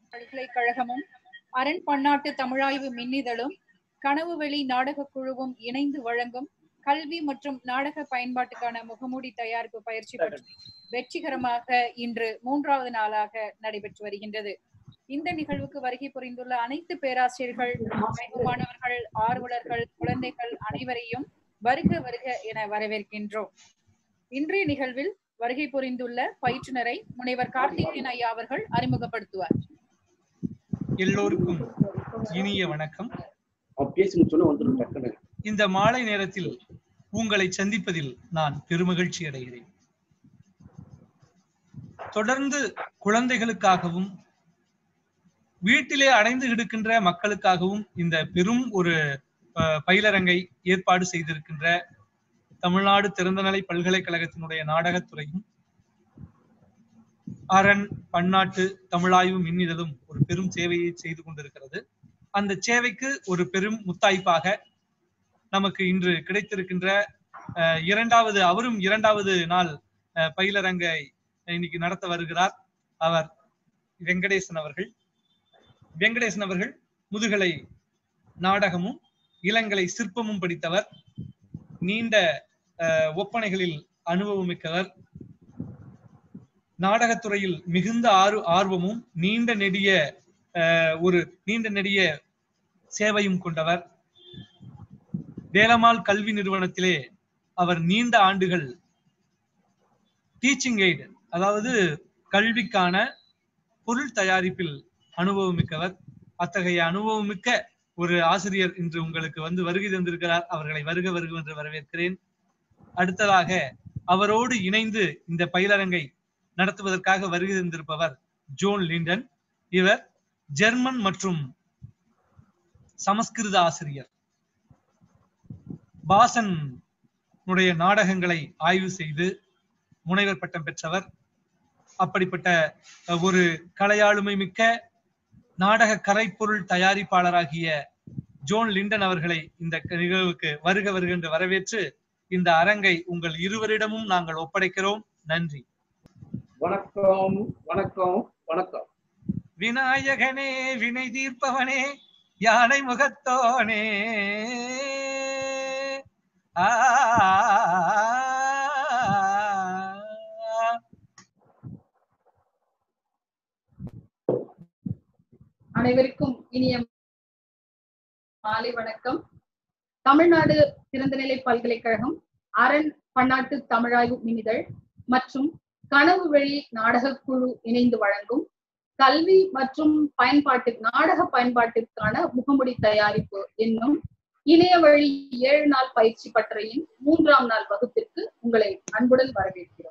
பல்கலைக்கழகமும் அரண் பன்னாட்டு தமிழாய்வு மின்னிதழும் கனவுவெளி நாடகக் குழுவும் இணைந்து வழங்கும் கல்வி மற்றும் நாடக பயன்பாட்டுக்கான முகமூடி தயாரிப்பு பயிற்சி பற்றி வெற்றிகரமாக இன்று மூன்றாவது நாளாக நடைபெற்று வருகின்றது இந்த நிகழ்வுக்கு வருகை புரிந்துள்ள அனைத்து பேராசிரியர்கள் மாணவர்கள் ஆர்வலர்கள் குழந்தைகள் அனைவரையும் வருக வருக என வரவேற்கின்றோம் இன்றைய நிகழ்வில் வருகை புரிந்துள்ள பயிற்றுனரை முனைவர் கார்த்திகேயன் ஐயா அவர்கள் அறிமுகப்படுத்துவார் எல்லோருக்கும் இனிய வணக்கம் பேசி சொன்ன வந்துடும் டக்குனு இந்த மாலை நேரத்தில் உங்களை சந்திப்பதில் நான் பெருமகிழ்ச்சி அடைகிறேன் தொடர்ந்து குழந்தைகளுக்காகவும் வீட்டிலே அடைந்து கிடக்கின்ற மக்களுக்காகவும் இந்த பெரும் ஒரு அஹ், பயிலரங்கை ஏற்பாடு செய்திருக்கின்ற தமிழ்நாடு திறந்தநிலை பல்கலைக்கழகத்தினுடைய நாடகத்துறையும் அரண் பன்னாட்டு தமிழாய்வு மின்னிதழும் ஒரு பெரும் சேவையை செய்து கொண்டிருக்கிறது அந்த சேவைக்கு ஒரு பெரும் முத்தாய்ப்பாக நமக்கு இன்று கிடைத்திருக்கின்ற அஹ், இரண்டாவது அவரும் இரண்டாவது நாள் அஹ், பயிலரங்கை இன்னைக்கு நடத்த வருகிறார் அவர் வெங்கடேசன் அவர்கள் வெங்கடேசன் அவர்கள் முதுகலை நாடகமும் இளங்கலை சிற்பமும் படித்தவர் நீண்ட அஹ், ஒப்பனைகளில் அனுபவம் மிக்கவர் நாடகத்துறையில் மிகுந்த ஆர்வ ஆர்வமும் நீண்ட நெடிய அஹ், ஒரு நீண்ட நெடிய சேவையும் கொண்டவர் வேலம்மாள் கல்வி நிறுவனத்திலே அவர் நீண்ட ஆண்டுகள் டீச்சிங் எய்டு அதாவது கல்விக்கான பொருள் தயாரிப்பில் அனுபவம் மிக்கவர் அத்தகைய அனுபவம் மிக்க ஒரு ஆசிரியர் இன்று உங்களுக்கு வந்து வருகை தந்திருக்கிறார் அவர்களை வருக வருக என்று வரவேற்கிறேன் அடுத்ததாக அவரோடு இணைந்து இந்த பயிலரங்கை நடத்துவதற்காக வருகை தந்திருப்பவர் ஜோன் லிண்டன் இவர் ஜெர்மன் மற்றும் சமஸ்கிருத ஆசிரியர் பாசன் உடைய நாடகங்களை ஆய்வு செய்து முனைவர் பட்டம் பெற்றவர் அப்படிப்பட்ட அஹ், ஒரு கலையாளுமை மிக்க நாடக கரைப்பொருள் தயாரிப்பாளராகிய ஜோன் லிண்டன் அவர்களை இந்த நிகழ்வுக்கு வருக வருக என்று வரவேற்று இந்த அரங்கை உங்கள் இருவரிடமும் நாங்கள் ஒப்படைக்கிறோம் நன்றி வணக்கம் வணக்கம் வணக்கம் விநாயகனே வினை தீர்ப்பவனே யானை முகத்தோனே ஆ அனைவருக்கும் இனிய மாலை வணக்கம் தமிழ்நாடு திறந்தநிலை பல்கலைக்கழகம் அரண் பன்னாட்டு தமிழாய்வு மின்னிதழ் மற்றும் கனவு வெளி நாடகக் குழு இணைந்து வழங்கும் கல்வி மற்றும் பயன்பாட்டு நாடக பயன்பாட்டிற்கான முகமுடி தயாரிப்பு என்னும் இணைய வழி ஏழு நாள் பயிற்சி பட்டறையின் மூன்றாம் நாள் வகுப்பிற்கு உங்களை அன்புடன் வரவேற்கிறோம்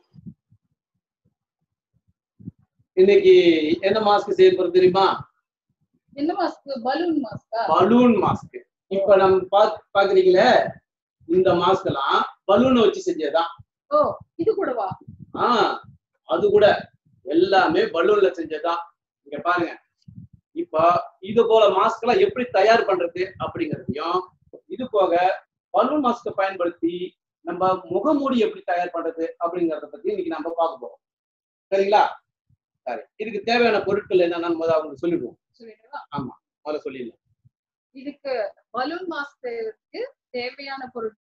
இன்னைக்கு என்ன மாஸ்க் செய்ய போறது தெரியுமா என்ன மாஸ்க் பலூன் மாஸ்கா பலூன் மாஸ்க் இப்ப நம்ம பாக் பாக்குறீங்களே இந்த மாஸ்க் எல்லாம் பலூனை வச்சு செஞ்சதுதான் ஓ இது கூடவா ஆஹ் அது கூட எல்லாமே பலூன்ல செஞ்சதுதான் இங்க பாருங்க இப்ப இது போல மாஸ்க் எல்லாம் எப்படி தயார் பண்றது அப்படிங்கறதையும் இது போக பலூன் மாஸ்க பயன்படுத்தி நம்ம முகமூடி எப்படி தயார் பண்றது அப்படிங்கறத பத்தி இன்னைக்கு நம்ம பார்க்க போறோம் சரிங்களா சரி இதுக்கு தேவையான பொருட்கள் என்னன்னு முதல்ல அவங்க சொல்லிடுவோம் சொல்லிடுவா முதல்ல சொல்லிடலாம் இதுக்கு பலூன் மாஸ்டருக்கு தேவையான பொருட்கள்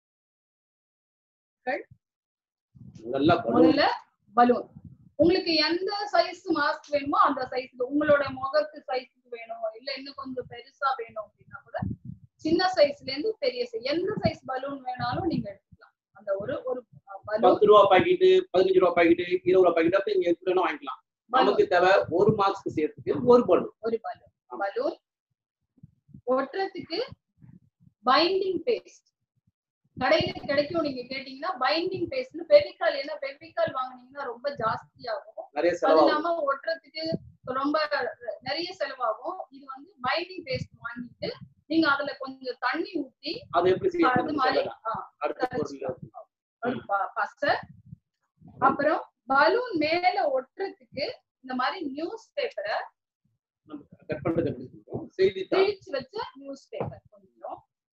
முதல்ல பலூன் முதல்ல பலூன் உங்களுக்கு எந்த சைஸ் மாஸ்க் வேணுமோ அந்த சைஸ்ல உங்களோட முகத்து சைஸ்க்கு வேணும் இல்ல இன்னும் கொஞ்சம் பெருசா வேணும் அப்படின்னா கூட சின்ன சைஸ்ல இருந்து பெரிய சைஸ் எந்த சைஸ் பலூன் வேணாலும் நீங்க எடுத்துக்கலாம் அந்த ஒரு ஒரு பலூன் பத்து ரூபா பாக்கெட்டு பதினஞ்சு ரூபா பாக்கெட்டு இருபது ரூபா பாக்கெட் அப்ப நீங்க எப்படி வேணா வாங்கிக்கலாம் நமக்கு தேவை ஒரு மாஸ்க் சேர்த்துக்கு ஒரு பலூன் ஒரு பலூன் பலூன் ஒட்டுறதுக்கு பைண்டிங் பேஸ்ட் கடையில கிடைக்கும் நீங்க கேட்டீங்கன்னா பைண்டிங் பேஸ்ட்னு பெவிகால் ஏன்னா பெவிகால் வாங்குனீங்கன்னா ரொம்ப ஜாஸ்தி ஆகும் நிறைய அது செலவாகும் இல்லாம ஒட்டுறதுக்கு ரொம்ப நிறைய செலவாகும் இது வந்து பைண்டிங் பேஸ்ட் வாங்கிட்டு நீங்க அதுல கொஞ்சம் தண்ணி ஊத்தி அது எப்படி அது செய்யறது மாதிரி சொல்லலாம் ஆ, அடுத்த பொருள் ஒரு ப- பசை அப்புறம் பலூன் மேல ஒட்டுறதுக்கு இந்த மாதிரி நியூஸ் பேப்பரை நம்ம கட் பண்றது எப்படி சொல்றோம் செய்தித்தாள் கிழிச்சு வச்ச நியூஸ் பேப்பர் கொஞ்சம்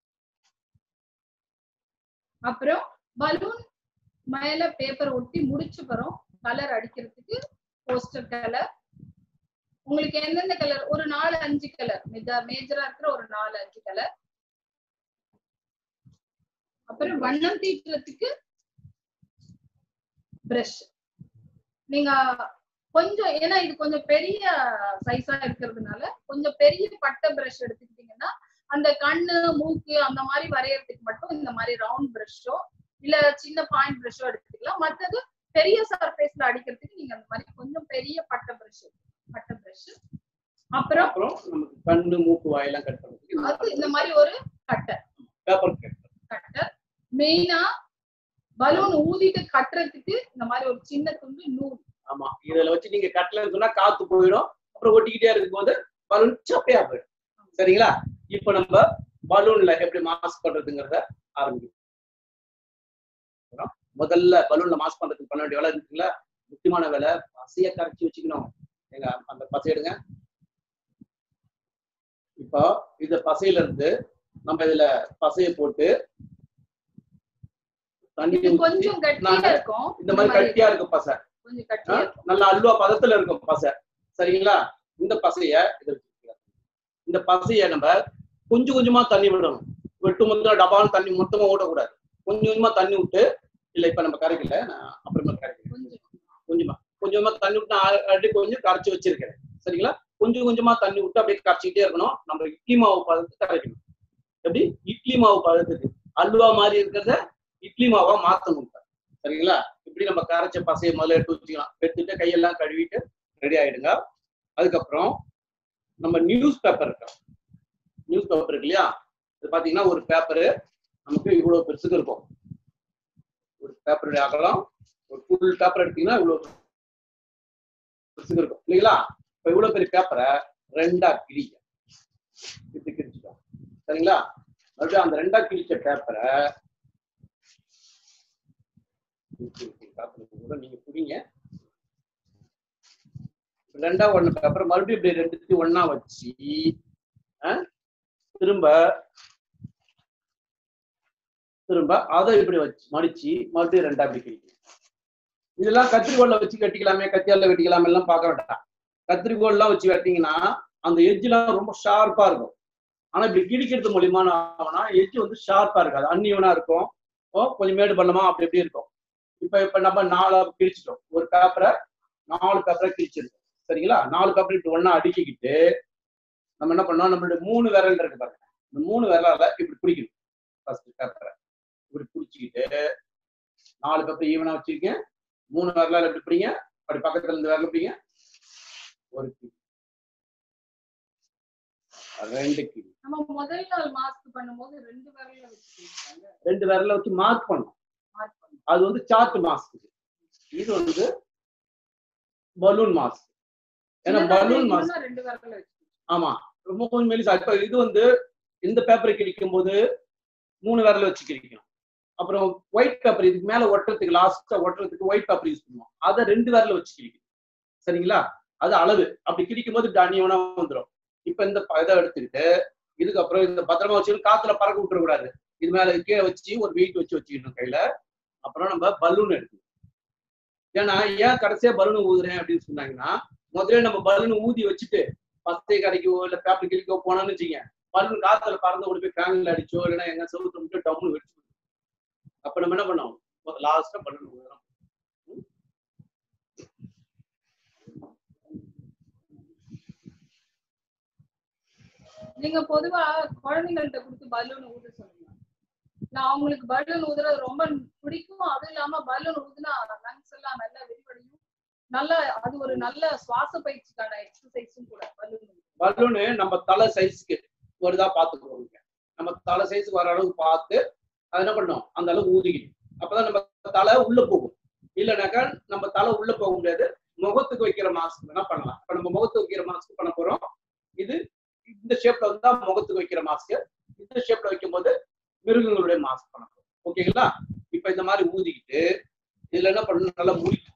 அப்புறம் பலூன் மேல பேப்பர் ஒட்டி முடிச்சு வரும் கலர் அடிக்கிறதுக்கு போஸ்டர் கலர் உங்களுக்கு எந்தெந்த கலர் ஒரு நாலு அஞ்சு கலர் மேஜரா இருக்கிற ஒரு நாலு அஞ்சு கலர் அப்புறம் வண்ணம் தீட்டுறதுக்கு பிரஷ் நீங்க கொஞ்சம் ஏன்னா இது கொஞ்சம் பெரிய சைஸா இருக்கிறதுனால கொஞ்சம் பெரிய பட்டை பிரஷ் எடுத்துக்கிட்டீங்கன்னா அந்த கண்ணு மூக்கு அந்த மாதிரி வரையறதுக்கு மட்டும் இந்த மாதிரி ரவுண்ட் பிரஷோ இல்ல சின்ன பாயிண்ட் பிரஷோ எடுத்துக்கலாம் மத்தது பெரிய சர்ஃபேஸ்ல அடிக்கிறதுக்கு நீங்க அந்த மாதிரி கொஞ்சம் பெரிய பட்டை பிரஷ் பட்டை பிரஷ் அப்புறம் அப்புறம் நமக்கு கண்ணு மூக்கு வாயெல்லாம் கட் பண்றதுக்கு அது இந்த மாதிரி ஒரு கட்டர் பேப்பர் கட் கட்டர் மெயினா பலூன் ஊதிட்டு கட்டுறதுக்கு இந்த மாதிரி ஒரு சின்ன துண்டு நூல் ஆமா இதுல வச்சு நீங்க கட்டலன்னு சொன்னா காத்து போயிடும் அப்புறம் ஒட்டிக்கிட்டே இருக்கும்போது பலூன் சப்பையா போயிடும் சரிங்களா இப்ப நம்ம பலூன்ல எப்படி மாஸ்க் பண்றதுங்கிறத ஆரம்பிக்கும் முதல்ல பலூன்ல மாஸ்க் பண்றதுக்கு பண்ண வேண்டிய வேலை இருக்குங்களா முக்கியமான வேலை பசைய கரைச்சி வச்சுக்கணும் எங்க அந்த பசை எடுங்க இப்போ இந்த பசையில இருந்து நம்ம இதுல பசைய போட்டு தண்ணி இது ஊத்தி கொஞ்சம் கட்டியா நாங்க இருக்கும் இந்த மாதிரி கட்டியா இருக்கும் பசை கொஞ்சம் ஆ? கட்டியா இருக்கும் நல்ல அல்வா பதத்துல இருக்கும் பசை சரிங்களா இந்த பசைய இது வச்சுக்கலாம். இந்த பசைய நம்ம கொஞ்சம் கொஞ்சமா தண்ணி விடணும் வெட்டு மொத்தம் டபான்னு தண்ணி மொத்தமா ஓடக்கூடாது கொஞ்சம் கொஞ்சமா தண்ணி விட்டு இல்ல இப்ப நம்ம கரைக்கல நான் அப்புறமா கரைக்கிறேன் கொஞ்சம் கொஞ்சமா கொஞ்சமா தண்ணி விட்டு நான் ஆல்ரெடி கொஞ்சம் கரைச்சி வச்சிருக்கேன் சரிங்களா கொஞ்சம் கொஞ்சமா தண்ணி விட்டு அப்படியே கரைச்சிக்கிட்டே இருக்கணும் நம்ம இட்லி மாவு பதத்துக்கு கரைக்கணும் எப்படி இட்லி மாவு பதத்துக்கு அல்வா மாதிரி இருக்கிறத இட்லி மாவா மாத்தணும் இப்ப. சரிங்களா இப்படி நம்ம கரைச்ச பசையை முதல்ல எடுத்து வச்சுக்கலாம் எடுத்துட்டு கையெல்லாம் கழுவிட்டு ரெடி ஆயிடுங்க அதுக்கப்புறம் நம்ம நியூஸ் பேப்பர் இருக்கு நியூஸ் பேப்பர் இருக்கு இல்லையா இது பாத்தீங்கன்னா ஒரு பேப்பரு நமக்கு இவ்வளவு பெருசுக்கு இருக்கும் ஒரு பேப்பருடைய அகலம் ஒரு ஃபுல் பேப்பர் எடுத்தீங்கன்னா இவ்வளவு பெருசுக்கு இருக்கும் இல்லைங்களா இப்ப இவ்வளவு பெரிய பேப்பரை ரெண்டா கிழிக்க இப்படி கிழிச்சிட்டோம் சரிங்களா மறுபடியும் அந்த ரெண்டா கிழிச்ச பேப்பரை கூட நீங்க புரியுங்க ரெண்டா ஒண்ணு பேப்பர் மறுபடியும் இப்படி ரெண்டுத்தையும் ஒண்ணா வச்சு ஆ, திரும்ப திரும்ப அதை இப்படி வச்சு மடிச்சு மறுபடியும் ரெண்டா இப்படி கிழிக்கணும் இதெல்லாம் கத்திரிக்கோல்ல வச்சு கட்டிக்கலாமே கத்தியால வெட்டிக்கலாமே எல்லாம் பார்க்க வேண்டாம் கத்திரிக்கோல்லாம் வச்சு வெட்டிங்கன்னா அந்த எட்ஜ்லாம் ரொம்ப ஷார்ப்பா இருக்கும் ஆனா இப்படி கிழிக்கிறது மூலியமா ஆகும்னா எட்ஜ் வந்து ஷார்ப்பா இருக்காது அன்னியவனா இருக்கும் ஓ, கொஞ்சம் மேடு பள்ளமா அப்படி இப்படி இருக்கும் இப்ப இப்ப நம்ம நாலு கிழிச்சிட்டோம் ஒரு பேப்பரை நாலு பேப்பரை கிழிச்சிருக்கோம் சரிங்களா நாலு பேப்பர் இப்படி ஒண்ணா அடுக்கிக்கிட்டு நம்ம என்ன பண்ணோம் நம்மளுடைய மூணு விரல் இருக்கு பாருங்க இந்த மூணு விரலால இப்படி பிடிக்கணும் ஃபர்ஸ்ட் பேப்பரை இப்படி பிடிச்சிக்கிட்டு நாலு பேப்பர் ஈவனா வச்சிருக்கேன் மூணு விரலால எப்படி பிடிங்க அப்படி பக்கத்துல இருந்து விரல் பிடிங்க ஒரு கிளி ரெண்டு கிளி நம்ம முதல் நாள் மாஸ்க் பண்ணும்போது ரெண்டு விரல்ல வச்சுருக்காங்க ரெண்டு விரல வச்சு மார்க் பண்ணணும் மார்க் பண்ணி அது வந்து சார்ட் மாஸ்க் இது வந்து பலூன் மாஸ்க் ஏன்னா சின்னதா பலூன் மாஸ்க் வேணும்னா ரெண்டு விரல்ல வச்சு ஆமா ரொம்ப கொஞ்சம் மெலிசா இப்ப இது வந்து இந்த பேப்பரை கிழிக்கும் போது மூணு விரல வச்சு கிழிக்கணும் அப்புறம் ஒயிட் பேப்பர் இதுக்கு மேல ஒட்டுறதுக்கு லாஸ்டா ஒட்டுறதுக்கு ஒயிட் பேப்பர் யூஸ் பண்ணுவோம் அதை ரெண்டு விரல வச்சு கிழிக்கணும் சரிங்களா அது அளவு அப்படி கிழிக்கும் போது அணியவனா வந்துடும் இப்ப இந்த ப- இதை எடுத்துக்கிட்டு இதுக்கப்புறம் இந்த பத்திரமா வச்சு காத்துல பறக்க விட்டுற கூடாது இது மேல கீழே வச்சு ஒரு வெயிட் வச்சு வச்சுக்கணும் கையில அப்புறம் நம்ம பலூன் எடுக்கணும் ஏன்னா ஏன் கடைசியா பலூன் ஊதுறேன் அப்படின்னு சொன்னாங்கன்னா முதல்ல நம்ம பலூன் ஊதி வச்சுட்டு பச்சை கடைக்கோ இல்ல பேப்பர் கிழிக்கோ போனோம்னு வச்சுங்க பலூன் காத்துல பறந்து கொண்டு போய் ஃபேன்ல அடிச்சோ இல்லைன்னா எங்க செவுத்து விட்டு டம்னு வெடிச்சு போயிடும். அப்ப நம்ம என்ன பண்ணோம் லாஸ்டா பலூன் ஊதுறோம் நீங்க பொதுவா குழந்தைங்கள்ட்ட கொடுத்து பலூன் ஊத சொல்லுங்க நான் அவங்களுக்கு பலூன் ஊதுறது ரொம்ப பிடிக்கும் அதுவும் இல்லாம பலூன் ஊதுனா லங்ஸ் எல்லாம் நல்லா விரிவடையும் நல்ல அது ஒரு நல்ல சுவாச பயிற்சிக்கான எக்ஸசைஸும் கூட பலூன் பலூனு நம்ம தலை சைஸ்க்கு வருதா பாத்துக்கிறோம் நம்ம தலை சைஸ்க்கு வர அளவுக்கு பார்த்து அது என்ன பண்ணோம் அந்த அளவு ஊதிக்கணும் அப்பதான் நம்ம தலை உள்ள போகும் இல்லைனாக்கா நம்ம தலை உள்ள போக முடியாது முகத்துக்கு வைக்கிற மாஸ்க் வேணா பண்ணலாம் இப்ப நம்ம முகத்துக்கு வைக்கிற மாஸ்க் பண்ண போறோம் இது இந்த ஷேப்ல வந்தா முகத்துக்கு வைக்கிற மாஸ்க் இந்த ஷேப்ல வைக்கும் போது மிருகங்களுடைய மாஸ்க் பண்ண போறோம் ஓகேங்களா இப்ப இந்த மாதிரி ஊதிக்கிட்டு இதுல என்ன பண்ணணும் நல்லா முறிக்கிட்டு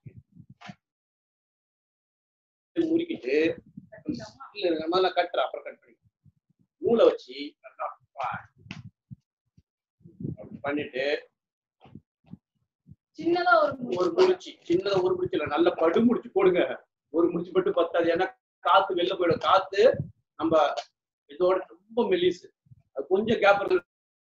முறிக்கிட்டு கட்டிக்கலாமா? இல்ல இல்ல, முதல்ல கட்டுறேன் அப்புறம் கட் பண்ணி நூலை வச்சு நல்லா பா- அப்படி பண்ணிட்டு சின்னதா ஒரு ஒரு முடிச்சு சின்னதா ஒரு முடிச்சு இல்ல நல்ல படு முடிச்சு போடுங்க ஒரு முடிச்சு மட்டும் பத்தாது ஏன்னா காத்து வெளில போயிடும் காத்து நம்ம இதோட ரொம்ப மெலிசு அது கொஞ்சம் கேப் இருக்கு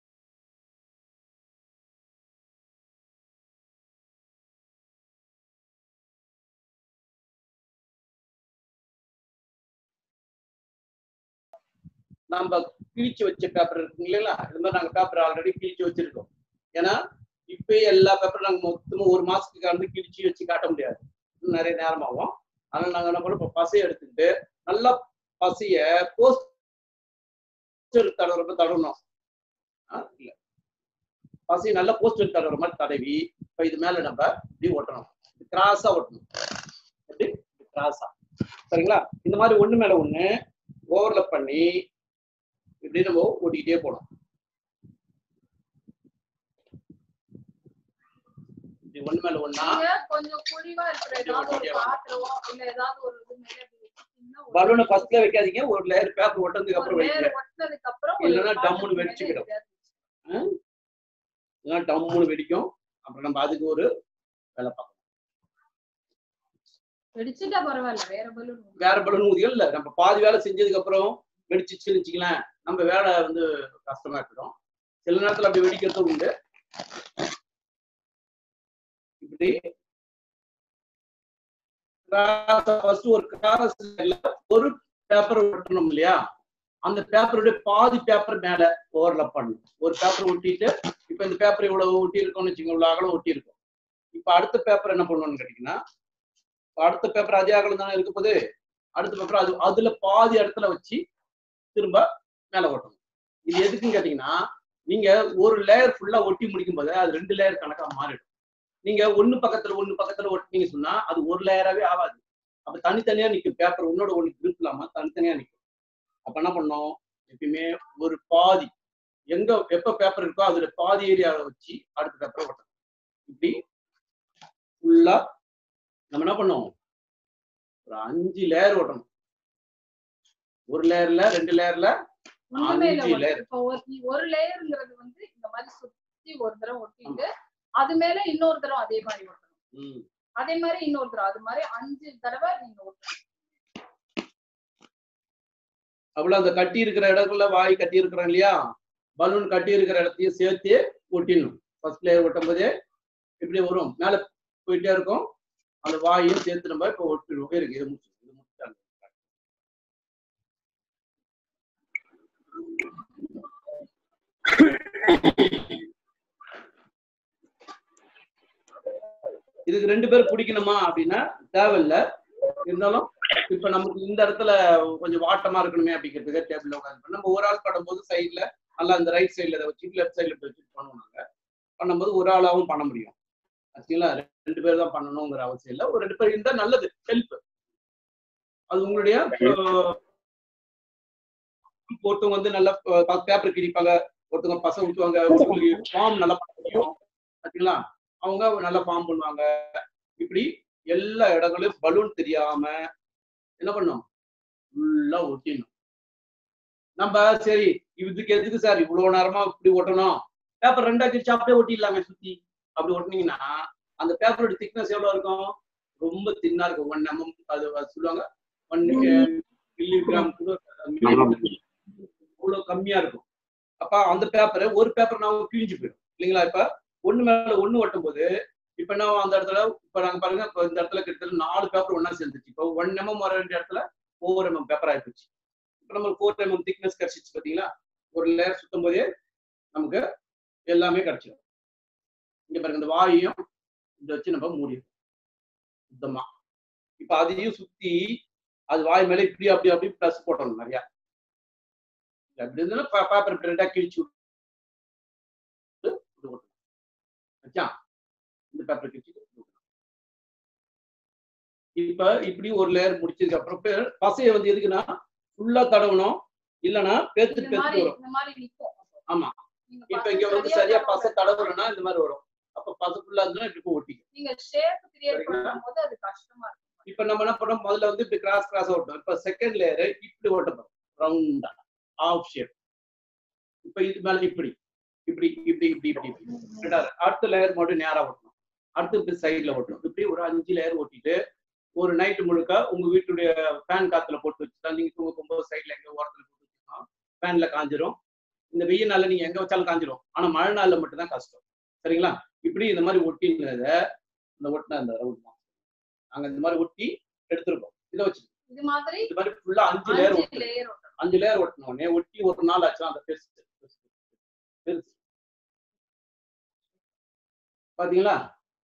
நம்ம கிழிச்சு வச்ச பேப்பர் இருக்கு இல்லைங்களா இது மாதிரி நாங்க பேப்பர் ஆல்ரெடி கிழிச்சு வச்சிருக்கோம் ஏன்னா இப்பயே எல்லா பேப்பரும் நாங்க மொத்தமா ஒரு மாசத்துக்கு வந்து கிழிச்சு வச்சு காட்ட முடியாது இன்னும் நிறைய நேரம் ஆகும் அதனால நாங்க என்ன பண்ணோம் இப்ப பசைய எடுத்துக்கிட்டு நல்லா பசைய போஸ்ட் தடவுறப்ப தடவணும் ஆ, இல்ல பசைய நல்லா போஸ்டர் தடவுற மாதிரி தடவி இப்ப இது மேல நம்ம இப்படி ஒட்டணும் கிராஸா ஒட்டணும் எப்படி கிராஸா சரிங்களா இந்த மாதிரி ஒண்ணு மேல ஒண்ணு ஓவர்லப் பண்ணி இப்படி நம்ம ஓட்டிக்கிட்டே போகணும் இப்படி ஒண்ணு மேல ஒண்ணா நீங்க கொஞ்சம் குழிவா இருக்கிற ஏதாவது ஒரு பாத்திரம் இல்ல ஏதாவது ஒரு இது மேல இப்படி வச்சீங்கன்னா ஒரு- பலூனை ஃபர்ஸ்ட்ல வைக்காதீங்க ஒரு லேயர் பேப்பர் ஒட்டதுக்கு ஒரு அப்புறம் வைங்க layer ஒட்டுனதுக்கு அப்புறம் ஒரு இல்லைன்னா பாத்திரத்து டம்முன்னு மேல வெடிச்சுக்கிடும். எதையாவது இல்லைன்னா டம்முன்னு வெடிக்கும் அப்புறம் நம்ம அதுக்கு ஒரு வேலை பார்க்கணும் வெடிச்சுட்டா பரவாயில்ல வேற பலூன் வேற பலூன் ஊதிகள் இல்ல நம்ம பாதி வேலை செஞ்சதுக்கு அப்புறம் வெடிச்சிச்சுன்னு வச்சுக்கலாம் நம்ம வேலை வந்து கஷ்டமா இருக்கணும் சில நேரத்துல அப்படி வெடிக்கிறதும் உண்டு இப்படி ஃபர்ஸ்ட் ஒரு கிராஸ் ஒரு பேப்பர் ஒட்டணும் இல்லையா அந்த பேப்பருடைய பாதி பேப்பர் மேல ஓவர்லப் பண்ணணும் ஒரு பேப்பர் ஒட்டிட்டு இப்ப இந்த பேப்பர் இவ்வளவு ஒட்டி இருக்கோம்னு வச்சுக்கோங்க இவ்வளவு அகலம் ஒட்டி இருக்கும் இப்ப அடுத்த பேப்பர் என்ன பண்ணணும்னு கேட்டீங்கன்னா இப்ப அடுத்த பேப்பர் அதே அகலம் தானே இருக்க போது அடுத்த பேப்பர் அது அதுல பாதி இடத்துல வச்சு திரும்ப மேல ஒட்டணும் இது எதுக்குன்னு கேட்டீங்கன்னா நீங்க ஒரு லேயர் ஃபுல்லா ஒட்டி முடிக்கும் போது அது ரெண்டு லேயர் கணக்கா மாறிடும் நீங்க ஒண்ணு பக்கத்துல ஒண்ணு பக்கத்துல ஒட்டினீங்க சொன்னா அது ஒரு லேயராவே ஆகாது அப்ப தனித்தனியா நிக்கும் பேப்பர் ஒன்னோட ஒண்ணு grip இல்லாம தனித்தனியா நிக்கும் அப்ப என்ன பண்ணோம் எப்பயுமே ஒரு பாதி எங்க எப்ப பேப்பர் இருக்கோ அதுல பாதி ஏரியாவை வச்சு அடுத்த பேப்பரை ஒட்டணும் இப்படி ஃபுல்லா நம்ம என்ன பண்ணோம் ஒரு அஞ்சு லேயர் ஓட்டணும் ஒரு லேயர்ல ரெண்டு லேயர்ல ஒண்ணுமே இல்ல அஞ்சு ஒரு- layer. இப்ப ஒரு ஒரு லேயருங்கிறது வந்து இந்த மாதிரி சுத்தி ஒரு தடவை ஒட்டிட்டு அது மேல இன்னொரு தடவை அதே மாதிரி ஒட்டணும் அதே மாதிரி இன்னொரு தடவை அது மாதிரி அஞ்சு தடவை நீங்க ஒட்டணும் அவ்வளவு அந்த கட்டி இருக்கிற இடத்துல வாய் கட்டி இருக்கிறோம் இல்லையா பலூன் கட்டி இருக்கிற இடத்தையும் சேர்த்து ஒட்டிடணும் ஃபர்ஸ்ட் லேயர் ஒட்டும் போதே இப்படி வரும் மேல போயிட்டே இருக்கும் அந்த வாயையும் சேர்த்து நம்ம இப்போ ஒட்டிடுவோம் இருக்கு இது முடிச்சு இது முடிச்சாங்க இதுக்கு ரெண்டு பேர் பிடிக்கணுமா அப்படின்னா தேவையில்ல இருந்தாலும் இப்ப நமக்கு இந்த இடத்துல கொஞ்சம் வாட்டமா இருக்கணுமே அப்படிங்கிறதுக்கு டேபிள்ல உட்காந்து நம்ம ஒரு ஆள் பண்ணும்போது சைட்ல நல்லா இந்த ரைட் சைடுல இதை வச்சு லெஃப்ட் சைடுல வச்சுட்டு பண்ணுவோம் நாங்க பண்ணும்போது ஒரு ஆளாவும் பண்ண முடியும் ஆக்சுவலா ரெண்டு பேர் தான் பண்ணணுங்கிற அவசியம் இல்லை ஒரு ரெண்டு பேர் இருந்தா நல்லது ஹெல்ப் அது உங்களுடைய அஹ், ஒருத்தவங்க வந்து நல்லா பேப்பர் கிழிப்பாங்க ஒருத்தவங்க பசை ஊற்றுவாங்க ஃபார்ம் நல்லா பண்ண முடியும் ஆச்சுங்களா அவங்க நல்லா ஃபார்ம் பண்ணுவாங்க இப்படி எல்லா இடங்களையும் பலூன் தெரியாம என்ன பண்ணோம் ஃபுல்லா ஒட்டிடணும் நம்ம சரி இதுக்கு எதுக்கு சார் இவ்வளவு நேரமா இப்படி ஒட்டணும் பேப்பர் ரெண்டா கிழிச்சு அப்படியே ஒட்டிடலாமே சுத்தி அப்படி ஒட்டினீங்கன்னா அந்த பேப்பரோட திக்னஸ் எவ்வளவு இருக்கும் ரொம்ப தின்னா இருக்கும் ஒன் எம்எம் அது அது சொல்லுவாங்க ஒன் மில்லிகிராம் கூட அவ்வளவு கம்மியா இருக்கும் அப்ப அந்த பேப்பர் ஒரு பேப்பர் நான் கிழிஞ்சு போயிடும் இல்லைங்களா இப்ப ஒண்ணு மேல ஒண்ணு ஒட்டும் போது இப்ப என்ன அந்த இடத்துல இப்ப நாங்க பாருங்க இப்ப இந்த இடத்துல கிட்டத்தட்ட நாலு பேப்பர் ஒண்ணா சேர்ந்துச்சு இப்போ ஒன் எம்எம் வர வேண்டிய இடத்துல ஒவ்வொரு எம்எம் பேப்பர் ஆயிப்போச்சு இப்ப நம்ம ஃபோர் எம்எம் திக்னஸ் கிடைச்சிச்சு பாத்தீங்களா ஒரு லேயர் சுத்தும் போதே நமக்கு எல்லாமே கிடைச்சிடும் இங்க பாருங்க இந்த வாயையும் இதை வச்சு நம்ம மூடிடும் சுத்தமா இப்ப அதையும் சுத்தி அது வாய் மேல இப்படி அப்படி அப்படி ப்ளஸ் போட்டணும் நிறைய அப்படி இருந்தாலும் பேப்பர் இப்படி ரெண்டா கிழிச்சு விட்டு இது போட்டணும். வச்சா இந்த பேப்பர் கிழிச்சு இது போட்டணும். இப்ப இப்படி ஒரு லேயர் முடிச்சதுக்கு அப்புறம் பே- பசைய வந்து எதுக்குன்னா ஃபுல்லா தடவணும் இல்லைன்னா பேத்துட்டு இந்த மாதிரி பேத்துட்டு வரும் இந்த மாதிரி நிக்கும் ஆமா நீங்க இப்ப பசை இங்க வந்து சரியா சரியா தடவணும். பசை தடவுறேன்னா இந்த மாதிரி வரும் அப்ப பசை ஃபுல்லா இருந்துன்னா இப்படி போய் ஒட்டிக்கும் நீங்க ஷேப் கிரியேட் சரிங்களா? பண்ணும்போது அது கஷ்டமா இருக்கும் இப்ப நம்ம என்ன பண்ணோம் முதல்ல வந்து இப்படி கிராஸ் கிராஸ் ஓட்டணும் இப்ப செகண்ட் லேயர் இப்படி ஓட்டணும் ரவுண்டா ஆஃப் ஷேப் இப்ப இது மேல இப்படி இப்படி இப்படி இப்படி இப்படி இப்படி ரெண்டாவது அடுத்த லேயர் மட்டும் நேரா ஓட்டணும் அடுத்து இப்படி சைடுல ஓட்டணும் இப்படி ஒரு அஞ்சு லேயர் ஓட்டிட்டு ஒரு நைட்டு முழுக்க உங்க வீட்டுடைய ஃபேன் காத்துல போட்டு வச்சுட்டா நீங்க தூங்க போகும்போது சைட்ல எங்க ஓரத்துல போட்டு வச்சுக்கலாம் ஃபேன்ல காஞ்சிரும் இந்த வெயில் நாள்ல நீங்க எங்க வச்சாலும் காஞ்சிரும் ஆனா மழை நாள்ல மட்டும்தான் கஷ்டம் சரிங்களா இப்படி இந்த மாதிரி ஒட்டினத இந்த ஒட்டின அந்த ரவுண்ட் நாங்க இந்த மாதிரி ஒட்டி எடுத்திருக்கோம் இதை வச்சு இது மாதிரி இது மாதிரி ஃபுல்லா அஞ்சு லேயர் அஞ்சு ஒட்டணும் லேயர் ஒட்டணும் அஞ்சு லேயர் ஒட்டின உடனே ஒட்டி ஒரு நாள் ஆச்சு அந்த பெருசு பெருசு, பெருசு பாத்தீங்களா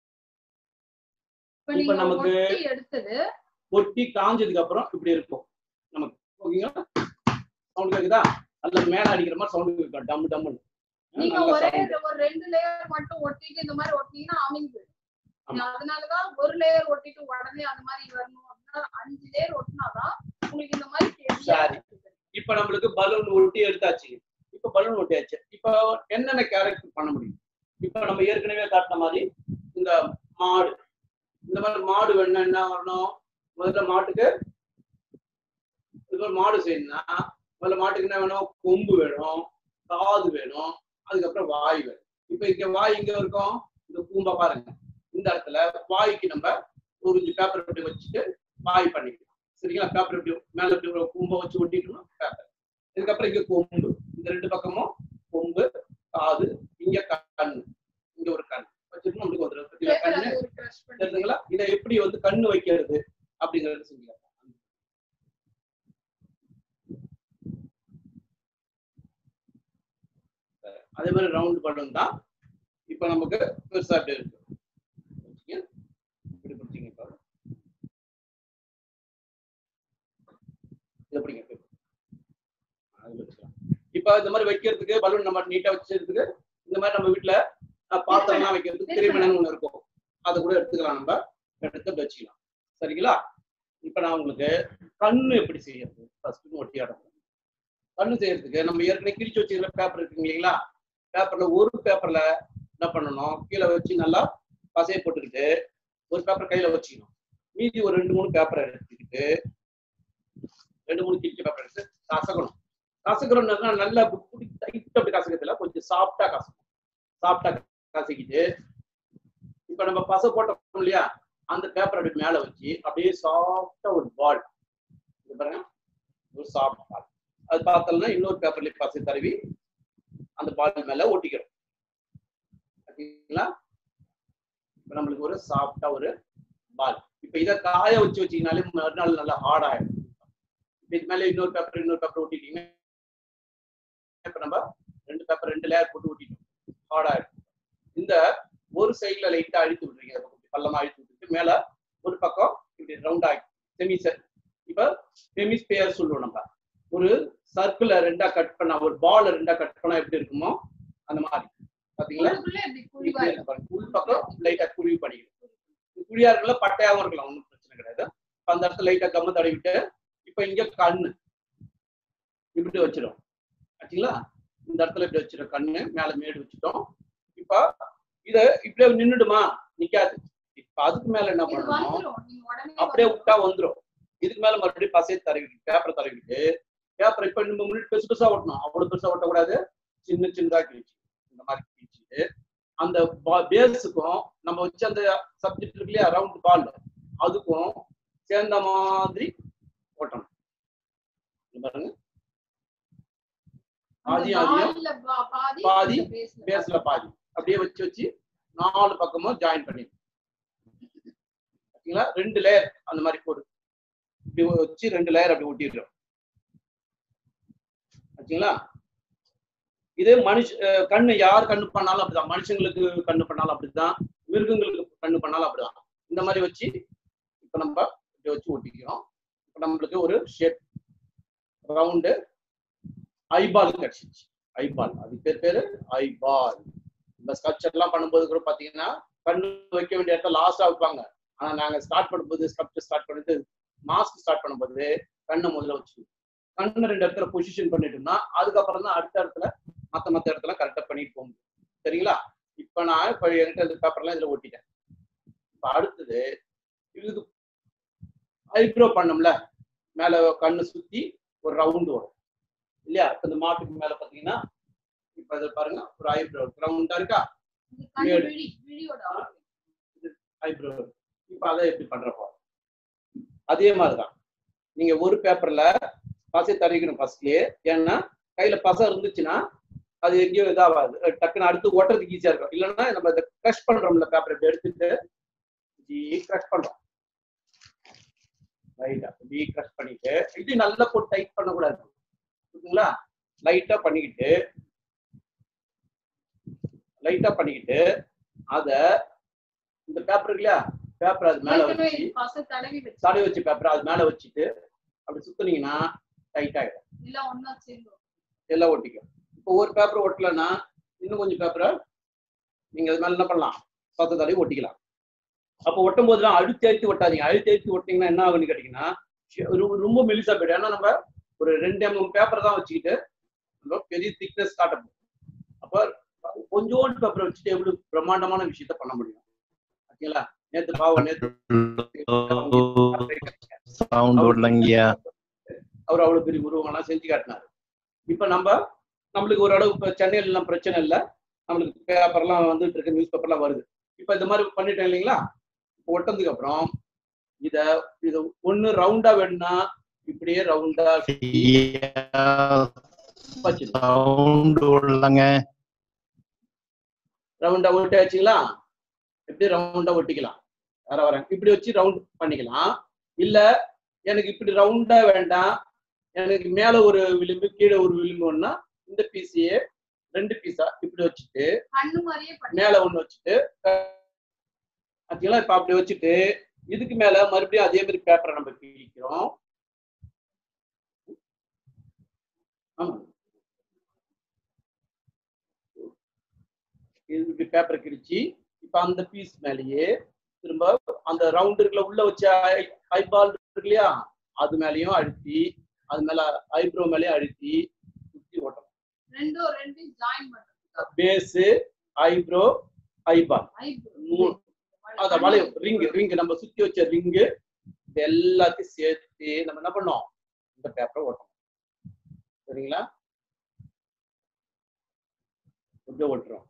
இப்ப இப்ப நீங்க நமக்கு- ஒட்டி எடுத்தது ஒட்டி காஞ்சதுக்கு அப்புறம் இப்படி இருக்கும் நமக்கு ஓகேங்களா சவுண்ட் கேக்குதா அல்ல மேல அடிக்கிற மாதிரி சவுண்ட் கேட்கும் டம் டம்னு நீங்க நல்ல ஒரே sound. ஒரு ரெண்டு லேயர் மட்டும் ஒட்டிட்டு இந்த மாதிரி ஒட்டினீங்கன்னா அமிங் போயிடும் ஆமா. அதனாலதான் ஒரு லேயர் ஒட்டிட்டு உடனே அந்த மாதிரி வரணும் அப்படின்னா அஞ்சு லேயர் ஒட்டினாதான் உங்களுக்கு இந்த மாதிரி சரி. தெரியும் இப்ப நம்மளுக்கு பலூன் ஒட்டி எடுத்தாச்சு இப்ப பலூன் ஒட்டியாச்சு இப்ப என்னென்ன கேரக்டர் பண்ண முடியும் இப்ப நம்ம ஏற்கனவே காட்டின மாதிரி இந்த மாடு இந்த மாதிரி மாடு வேணும்னா என்ன வரணும் முதல்ல மாட்டுக்கு இது ஒரு மாடு செய்யணும்னா முதல்ல மாட்டுக்கு என்ன வேணும் கொம்பு வேணும் காது வேணும் அதுக்கப்புறம் வாய் வேணும் இப்ப இங்க வாய் இங்க இருக்கும் இந்த கூம்ப பாருங்க இந்த இடத்துல வாய்க்கு நம்ம ஒரு பேப்பர் இப்படி வச்சுட்டு வாய் பண்ணிக்கலாம் சரிங்களா பேப்பர் இப்படி மேல இப்படி ஒரு கூம்ப வச்சு ஒட்டிக்கணும் பேப்பர் இதுக்கப்புறம் இங்க கொம்பு இந்த ரெண்டு பக்கமும் கொம்பு காது இங்க கண்ணு இங்க ஒரு கண் வச்சுட்டு நம்மளுக்கு வந்துடும் பாத்தீங்களா பேப்பர் கண்ணு அது ஒரு க்ரஷ் பண்ணி தெரியுதுங்களா இதை எப்படி வந்து கண்ணு வைக்கிறது அப்படிங்கறது சொல்லுங்க அதே மாதிரி ரவுண்ட் பட்டன் தான் இப்ப நமக்கு பெருசா இப்படி இருக்கு வச்சுக்க. இப்படி பிடிச்சிங்க இப்ப இதை பிடிங்க இப்படி. அது வச்சுக்கலாம். இப்ப இந்த மாதிரி வைக்கிறதுக்கு பலூன் நம்ம நீட்டா வச்சிருக்கிறதுக்கு இந்த மாதிரி நம்ம வீட்டுல அஹ், பாத்திரம்லாம் வைக்கிறதுக்கு திருமணம் ஒண்ணு இருக்கும் அதை கூட எடுத்துக்கலாம் நம்ம எடுத்து இப்படி வச்சுக்கலாம் சரிங்களா இப்ப நான் உங்களுக்கு கண்ணு எப்படி செய்யறது ஃபர்ஸ்ட் ஒட்டி ஆடணும் கண்ணு செய்யறதுக்கு நம்ம ஏற்கனவே கிழிச்சு வச்சிருக்கிற பேப்பர் இருக்கு இல்லைங்களா பேப்பர்ல ஒரு பேப்பர்ல என்ன பண்ணணும் கீழே வச்சு நல்லா பசைய போட்டுக்கிட்டு ஒரு பேப்பர் கையில வச்சுக்கணும் மீதி ஒரு ரெண்டு மூணு பேப்பரை எடுத்துக்கிட்டு ரெண்டு மூணு கிழிச்ச பேப்பர் எடுத்து கசக்கணும் கசக்கணும்னா நல்லா டைட் அப்படி கசக்கத்துல கொஞ்சம் சாஃப்டா கசக்கணும் சாஃப்டா கசக்கிட்டு இப்ப நம்ம பசை போட்டோம் இல்லையா அந்த பேப்பர் அப்படி மேல வச்சு அப்படியே சாஃப்டா ஒரு பால் இது பாருங்க ஒரு சாஃப்ட் பால் அது பார்த்தோம்னா இன்னொரு பேப்பர்ல பசை தடவி அந்த பால் மேல ஒட்டிக்கிறோம் பார்த்தீங்களா இப்ப நம்மளுக்கு ஒரு சாஃப்டா ஒரு பால் இப்ப இதை காய வச்சு வச்சீங்கனாலே மறுநாள் நல்லா ஹார்ட் ஆயிடும் இப்ப இது மேல இன்னொரு பேப்பர் இன்னொரு பேப்பர் ஒட்டிட்டீங்க இப்ப நம்ம ரெண்டு பேப்பர் ரெண்டு லேயர் போட்டு ஒட்டிட்டோம் ஹார்ட் ஆயிடும் இந்த ஒரு சைடுல லைட்டா அழுத்தி விட்டுறீங்க அதை கொஞ்சம் பள்ளமா அழுத்தி விட்டுட்டு மேல ஒரு பக்கம் இப்படி ரவுண்ட் ஆகி செமி இப்ப செமி ஸ்பேயர் சொல்லுவோம் நம்ம ஒரு சர்க்கிள ரெண்டா கட் பண்ணா ஒரு பால் ரெண்டா கட் பண்ணா எப்படி இருக்குமோ அந்த மாதிரி பாத்தீங்களா உள்ளுக்குள்ள இப்படி குழிவா இப்படி இருக்கும். இருக்கு பாருங்க. உள் பக்கம் லைட்டா குழிவு பண்ணிக்கணும் இது குழியா இருக்கலாம் பட்டையாவும் இருக்கலாம் ஒன்றும் பிரச்சனை கிடையாது இப்ப அந்த இடத்துல லைட்டா கம்ம தடவிட்டு இப்ப இங்க கண்ணு இப்படி வச்சிடும் ஆச்சுங்களா இந்த இடத்துல இப்படி வச்சிடும் கண்ணு மேல மேடு வச்சுட்டோம் இப்ப இத இப்படியே நின்னுடுமா நிக்காது இப்ப அதுக்கு மேல என்ன இது பண்ணணும் வந்துரும் நீங்க உடனே அப்படியே வந்துரும். விட்டா வந்துரும் இதுக்கு மேல மறுபடியும் பசையை தடவிட்டு பேப்பரை தடவிட்டு பேப்பர் இப்ப நம்ம முன்னாடி பெருசு பெருசா ஓட்டணும் அவ்வளவு பெருசா ஓட்டக்கூடாது சின்ன சின்னதா கிழிச்சு இந்த மாதிரி கிழிச்சிட்டு அந்த பேஸுக்கும் நம்ம வச்ச அந்த சப்ஜெக்ட் இருக்கு இல்லையா ரவுண்ட் பால் அதுக்கும் சேர்ந்த மாதிரி ஓட்டணும் இங்க பாருங்க அந்த ஆதியும் ஆதியும் ballல பா- பாதி பாதி, இந்த baseல பேஸ்ல பாதி அப்படியே வச்சு வச்சு நாலு பக்கமும் ஜாயின் பண்ணி பாத்தீங்களா ரெண்டு லேயர் அந்த மாதிரி போடு இப்படி வச்சு ரெண்டு லேயர் அப்படி ஒட்டிடுறோம் ஆச்சுங்களா இதே மனுஷ அஹ் கண்ணு யார் கண்ணு பண்ணாலும் அப்படிதான் மனுஷங்களுக்கு கண்ணு பண்ணாலும் அப்படிதான் மிருகங்களுக்கு கண்ணு பண்ணாலும் அப்படிதான் இந்த மாதிரி வச்சு இப்ப நம்ம இப்படி வச்சு ஒட்டிக்கிறோம் இப்ப நம்மளுக்கு ஒரு ஷேப் ரவுண்டு ஐபால் கிடைச்சிச்சு ஐபால் அது பேர் பேரு ஐபால் இந்த ஸ்கல்ப்சர் எல்லாம் பண்ணும்போது கூட பாத்தீங்கன்னா கண்ணு வைக்க வேண்டிய இடத்துல லாஸ்டா வைப்பாங்க ஆனா நாங்க ஸ்டார்ட் பண்ணும்போது ஸ்கல்ப்சர் ஸ்டார்ட் பண்ணிட்டு மாஸ்க் ஸ்டார்ட் பண்ணும்போது கண்ணை முதல்ல வச்சு கண்ணு ரெண்டு இடத்துல பொசிஷன் பண்ணிட்டோம்னா அதுக்கப்புறம் தான் அடுத்த இடத்துல மத்த மத்த இடத்துல கரெக்டா பண்ணிட்டு போக முடியும் சரிங்களா இப்ப நான் இப்ப என்கிட்ட இந்த பேப்பர்லாம் இதுல ஒட்டிட்டேன் இப்ப அடுத்தது இது ஐப்ரோ பண்ணோம்ல மேல கண்ணு சுத்தி ஒரு ரவுண்டு வரும் இல்லையா இப்ப இந்த மாட்டுக்கு மேல பாத்தீங்கன்னா இப்ப இதை பாருங்க ஒரு ஐப்ரோ ரவுண்டா இருக்கா இந்த கண்ணு மேடு. விழி விழியோட ஐப்ரோ இப்ப அதை எப்படி பண்றப்போ அதே மாதிரிதான் நீங்க ஒரு பேப்பர்ல பசை தடவிக்கணும் ஃபர்ஸ்ட்லயே ஏன்னா கையில பசை இருந்துச்சுன்னா அது எங்கேயும் இதாகாது அஹ் டக்குன்னு அடுத்து ஒட்டுறதுக்கு ஈஸியா இருக்கும் இல்லைன்னா நம்ம இதை க்ரஷ் பண்றோம்ல பேப்பர் இப்படி எடுத்துட்டு இப்படி க்ரஷ் பண்றோம் ரைட்டா இப்படி க்ரஷ் பண்ணிட்டு இது நல்லா போட்டு டைட் பண்ணக்கூடாது புரியுதுங்களா லைட்டா பண்ணிக்கிட்டு லைட்டா பண்ணிக்கிட்டு அத இந்த பேப்பர் இல்லையா பேப்பர் அது மேல ஏற்கனவே வச்சு பசை தடவி வச்சு தடவி வச்சு பேப்பர் அது மேல வச்சுட்டு அப்படி சுத்துனீங்கன்னா டைட் ஆயிடும் எல்லாம் ஒண்ணா சேர்ந்து எல்லாம் ஒட்டிக்கும் இப்போ ஒரு பேப்பர் ஒட்டலைன்னா இன்னும் கொஞ்சம் பேப்பரை நீங்க அது மேல என்ன பண்ணலாம் பத்து தடவை ஒட்டிக்கலாம் அப்போ ஒட்டும் போதுலாம் அழுத்தி அழுத்தி ஒட்டாதீங்க அழுத்தி அழுத்தி ஒட்டிங்கன்னா என்ன ஆகும்னு கேட்டீங்கன்னா ஷி- ரொம்ப- ரொம்ப மெலிசா போயிடும் ஏன்னா நம்ம ஒரு ரெண்டு எம்எம் பேப்பர் தான் வச்சுக்கிட்டு நம்ம பெரிய திக்னஸ் காட்ட போகும் அப்போ கொஞ்சோண்டு பேப்பரை வச்சுட்டு எவ்வளவு பிரம்மாண்டமான விஷயத்த பண்ண முடியும் ஓகேங்களா நேத்து பாவம் நேத்து சவுண்ட் விடலங்கய்யா அவர் அவ்வளவு பெரிய உருவங்கள்லாம் செஞ்சு காட்டினாரு இப்ப நம்ம நம்மளுக்கு ஓரளவு இப்ப சென்னையில எல்லாம் பிரச்சனை இல்லை நம்மளுக்கு பேப்பர்லாம் வந்துட்டு இருக்கு நியூஸ் பேப்பர்லாம் வருது இப்ப இந்த மாதிரி பண்ணிட்டேன் இல்லைங்களா இப்போ ஒட்டதுக்கு அப்புறம் இத இது ஒண்ணு ரவுண்டா வேணும்னா இப்படியே ரவுண்டா வச்சு சவுண்ட் விடலங்க ரவுண்டா ஒட்டியாச்சுங்களா இப்படி ரவுண்டா ஒட்டிக்கலாம் வர வரேன் இப்படி வச்சு ரவுண்ட் பண்ணிக்கலாம் இல்ல எனக்கு இப்படி ரவுண்டா வேண்டாம் எனக்கு மேல ஒரு விளிம்பு கீழே ஒரு விளிம்புன்னா இந்த பீஸையே ரெண்டு பீஸா இப்படி வச்சுட்டு கண்ணு மாதிரியே பண்ணி மேல ஒண்ணு வச்சுட்டு பாத்தீங்களா இப்ப அப்படி வச்சுட்டு இதுக்கு மேல மறுபடியும் அதே மாதிரி பேப்பரை நம்ம கிழிக்கிறோம் ஆமா இது இப்படி பேப்பர் கிழிச்சு இப்ப அந்த பீஸ் மேலேயே திரும்ப அந்த ரவுண்ட் இருக்குல்ல உள்ள வச்ச ஐபால் இருக்கு இல்லையா அது மேலயும் அழுத்தி அது மேல ஐப்ரோ மேலயும் அழுத்தி சுத்தி ஓட்டணும் ரெண்டும் ரெண்டும் ஜாயின் பண்றது பேஸ் ஐப்ரோ ஐபால் மூணு அத வளையம் ரிங் ரிங் நம்ம சுத்தி வச்ச ரிங்கு இது எல்லாத்தையும் சேர்த்து நம்ம என்ன பண்ணோம் இந்த பேப்பரை ஓட்டணும் சரிங்களா இப்படியே ஓட்டுறோம்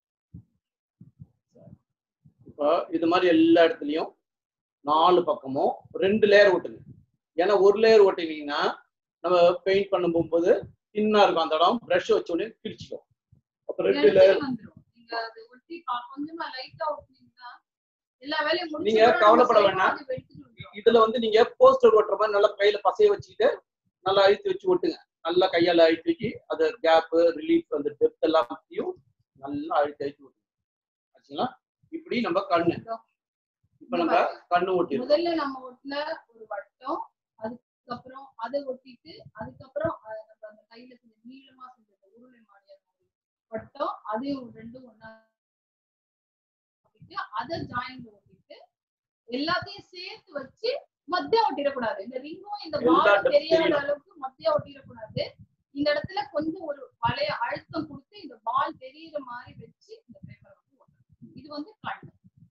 இப்போ இது மாதிரி எல்லா இடத்துலயும் நாலு பக்கமும் ரெண்டு லேயர் ஓட்டுங்க ஏன்னா ஒரு லேயர் ஓட்டினீங்கன்னா நம்ம பெயிண்ட் பண்ணும் போகும்போது தின்னா இருக்கும் அந்த இடம் ப்ரஷ் வச்ச உடனே பிரிச்சுக்கும் அப்ப ரெண்டு லேயர் வந்துரும் நீங்க அது ஒட்டி பா- கொஞ்சமா லைட்டா ஒட்டினீங்கன்னா எல்லா வேலையும் முடிச்சு நீங்க கவலைப்பட வேண்டாம். இதுல வந்து நீங்க போஸ்டர் ஓட்டுற மாதிரி நல்லா கையில பசைய வச்சுக்கிட்டு நல்லா அழுத்தி வச்சு ஒட்டுங்க நல்லா கையால அழுத்தி வச்சு அது கேப் ரிலீஃப் அந்த டெப்த் எல்லாத்தையும் நல்லா அழுத்தி அழுத்தி விட்டுங்க ஆச்சுங்களா இப்படி நம்ம கண்ணு இப்ப நம்ம கண்ணு ஒட்டிருக்கோம் முதல்ல நம்ம ஒட்டின ஒரு வட்டம் அதுக்கப்புறம் அதை ஒட்டிட்டு அதுக்கப்புறம் அஹ் நம்ம அந்த கையில கொஞ்சம் நீளமா செஞ்சது உருளை மாதிரியான ஒரு வட்டம் அதையும் ரெண்டும் ஒண்ணா ஒட்டிட்டு அதை ஜாயின் ஒட்டிட்டு எல்லாத்தையும் சேர்த்து வச்சு மத்தியா ஒட்டிடக்கூடாது இந்த ரிங்கும் இந்த எல்லா பாலும் depth தெரியாத தெரியணும். அளவுக்கு மத்தியா ஒட்டிடக்கூடாது இந்த இடத்துல கொஞ்சம் ஒரு வளைய அழுத்தம் கொடுத்து இந்த பால் தெரியுற மாதிரி வச்சு இந்த பேப்பரை வந்து ஒட்டணும் இது வந்து கண்ணு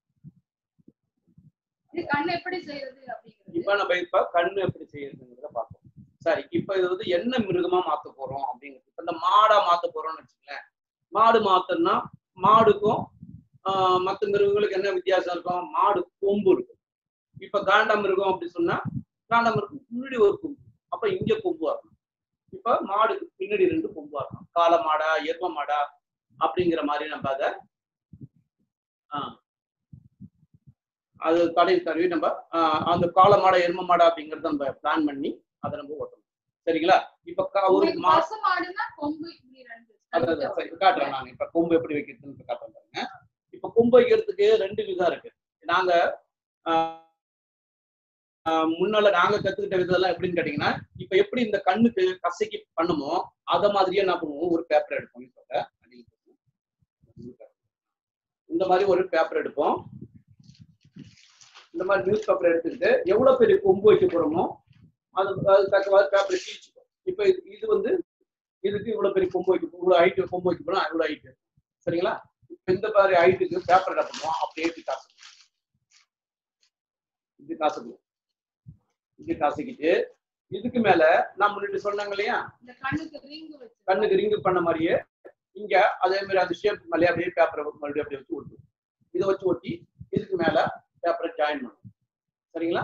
இது கண்ணு எப்படி செய்யறது அப்படிங்கிறது இப்ப நம்ம இப்ப கண்ணு எப்படி செய்யறதுங்கிறத பார்ப்போம் சரி இப்ப இது வந்து என்ன மிருகமா மாத்த போறோம் அப்படிங்கிறது இப்ப இந்த மாடா மாத்த போறோம்னு வச்சுக்கலேன் மாடு மாத்தணும்னா மாடுக்கும் ஆஹ் மத்த மிருகங்களுக்கு என்ன வித்தியாசம் இருக்கும் மாடு கொம்பு இருக்கும் இப்ப காண்டா மிருகம் அப்படி சொன்னா காண்டா மிருகம் முன்னாடி ஒரு கொம்பு அப்ப இங்க கொம்பு வரணும் இப்ப மாடுக்கு பின்னாடி ரெண்டு கொம்பு வரணும் காளை மாடா எரும மாடா அப்படிங்கிற மாதிரி நம்ம அதை ஆஹ் அது தடவி தடவி நம்ம ஆஹ் அந்த காளை மாடா எரும மாடா அப்படிங்கறத நம்ம பிளான் பண்ணி அதை நம்ம ஓட்டணும் சரிங்களா இப்ப க- ஒரு உங்களுக்கு மா பசு மாடுனா கொம்பு இப்படி ரெண்டு அதான் அதான் சரி, காட்டுறேன் நான் இப்ப கொம்பு எப்படி வைக்கிறதுன்னு இப்ப காட்டுறேன் பாருங்க இப்ப கொம்பு வைக்கிறதுக்கு ரெண்டு விதம் இருக்கு நாங்க ஆஹ், ஆஹ், முன்னால நாங்க கத்துக்கிட்ட விதம் எப்படின்னு கேட்டீங்கன்னா இப்ப எப்படி இந்த கண்ணுக்கு கசைக்கு பண்ணுமோ அத மாதிரியே என்ன பண்ணுவோம் ஒரு பேப்பர் எடுப்போம் இப்ப அடியில் போட்டு. இந்த மாதிரி ஒரு பேப்பர் எடுப்போம் இந்த மாதிரி நியூஸ் பேப்பர் எடுத்துக்கிட்டு எவ்வளவு பெரிய கொம்பு வைக்க போறோமோ அது அது தக்க மாதிரி பேப்பரை கிழிச்சுப்போம் இப்ப இது இது வந்து இதுக்கு இவ்வளவு பெரிய கொம்பு வைக்க இவ்வளவு ஹைட்டு கொம்பு வைக்க போறோம் இவ்வளவு ஹைட்டு சரிங்களா இப்ப இந்த மாதிரி ஹைட்டுக்கு பேப்பர் என்ன பண்ணுவோம் அப்படியே இப்படி காசு இப்படி காசுக்கணும் இப்படி காசுக்கிட்டு இதுக்கு மேல நான் முன்னாடி சொன்னாங்க இல்லையா இந்த கண்ணுக்கு ரிங் வச்சு கண்ணுக்கு ரிங்கு பண்ண மாதிரியே இங்க அதே மாதிரி அந்த ஷேப் மேலே அப்படியே பேப்பரை மறுபடியும் அப்படியே வச்சு ஒட்டும் இதை வச்சு ஒட்டி இதுக்கு மேல பேப்பரை ஜாயின் பண்ணணும் சரிங்களா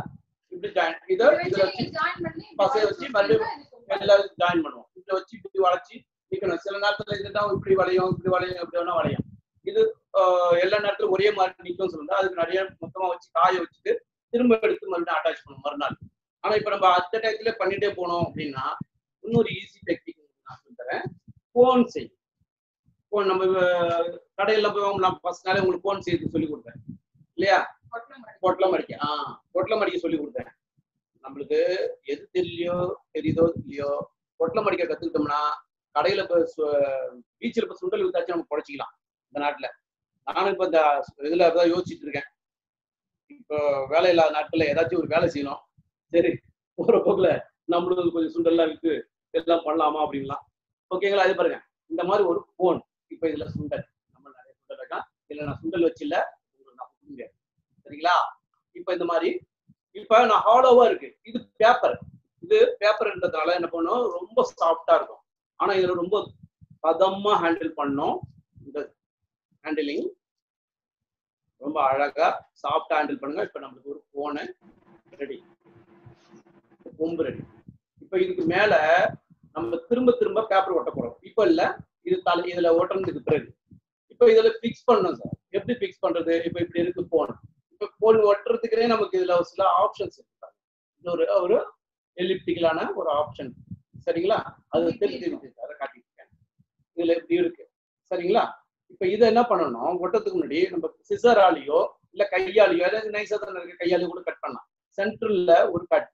இப்படி ஜாயின் இதை இப்படி இதுல வச்சு வச்சு நீங்க join பண்ணி இப்படி பசைய வளைச்சு வச்சு மறுபடியும் விட்டீங்கன்னா இது கொஞ்சம் எல்லாரும் ஜாயின் பண்ணுவோம் இப்படி வச்சு இப்படி வளைச்சு நிக்கணும் சில நேரத்துல இதுதான் இப்படி வளையும் இப்படி வளையும் இப்படி வேணா வளையும் இது ஆஹ், எல்லா நேரத்திலும் ஒரே மாதிரி நிக்கும் சொல்லுங்க அதுக்கு நிறைய மொத்தமா வச்சு காய வச்சுட்டு திரும்ப எடுத்து மறுபடியும் அட்டாச் பண்ணுவோம் மறுநாள் ஆனா இப்ப நம்ம அத்த டயத்துல பண்ணிட்டே போனோம் அப்படின்னா இன்னொரு ஈஸி டெக்னிக் நான் சொல்லி தரேன் போன் செய் போன் நம்ம அஹ், கடையில போய் நான் ஃபர்ஸ்ட் நாளே உங்களுக்கு போன் செய்து சொல்லி கொடுத்தேன் இல்லையா பொட்டலம் மாதிரி. பொட்டலம் அடிக்க ஆ பொட்டலம் அடிக்க சொல்லி கொடுத்தேன் நம்மளுக்கு எது தெரியலையோ தெரியுதோ இல்லையோ பொட்டலம் அடிக்க கத்துக்கிட்டோம்னா கடையில இப்போ பீச்சில் இப்போ சுண்டல் வித்தாச்சும் நம்ம குறைச்சிக்கலாம் இந்த நாட்டுல நானும் இப்போ இந்த இதுல தான் யோசிச்சுட்டு இருக்கேன் இப்போ வேலை இல்லாத நாட்கள்ல ஏதாச்சும் ஒரு வேலை செய்யணும் சரி போற போக்குல நம்மளுக்கு கொஞ்சம் சுண்டல்லாம் விற்று எல்லாம் பண்ணலாமா அப்படின்லாம் ஓகேங்களா அது பாருங்க இந்த மாதிரி ஒரு போன் இப்போ இதுல சுண்டல் நம்ம நிறைய சுண்டல் இருக்கான் இதுல நான் சுண்டல் வச்சு இல்ல உங்களுக்கு நான் கொடுக்க முடியாது சரிங்களா இப்ப இந்த மாதிரி இப்ப நான் ஹாலோவா இருக்கு இது பேப்பர் இது பேப்பர்ன்றதுனால என்ன பண்ணும் ரொம்ப சாஃப்டா இருக்கும் ஆனா இதுல ரொம்ப பதமா ஹேண்டில் பண்ணோம் இந்த ஹேண்டிலிங் ரொம்ப அழகா சாஃப்டா ஹேண்டில் பண்ணுங்க இப்ப நம்மளுக்கு ஒரு போனு ரெடி கொம்பு ரெடி இப்ப இதுக்கு மேல நம்ம திரும்ப திரும்ப பேப்பர் ஒட்ட போறோம் இப்ப இல்ல இது தலை இதுல ஒட்டுறதுக்கு பிறகு இப்ப இதுல பிக்ஸ் பண்ணணும் சார் எப்படி பிக்ஸ் பண்றது இப்ப இப்படி இருக்கு போன் இப்ப போன் ஒட்டுறதுக்குனே நமக்கு இதுல ஒரு சில ஆப்ஷன்ஸ் இருக்கு இது ஒரு ஒரு எலிப்டிக்கலான ஒரு ஆப்ஷன் சரிங்களா அது தெரிஞ்சு தெரிஞ்சு அதை காட்டியிருக்கேன் இதுல இப்படி இருக்கு சரிங்களா இப்ப இதை என்ன பண்ணணும் ஒட்டத்துக்கு முன்னாடி நம்ம சிசராலியோ இல்ல கையாலியோ ஏதாவது நைஸா தானே இருக்கு கையாலியோ கூட கட் பண்ணலாம் சென்டர்ல ஒரு கட்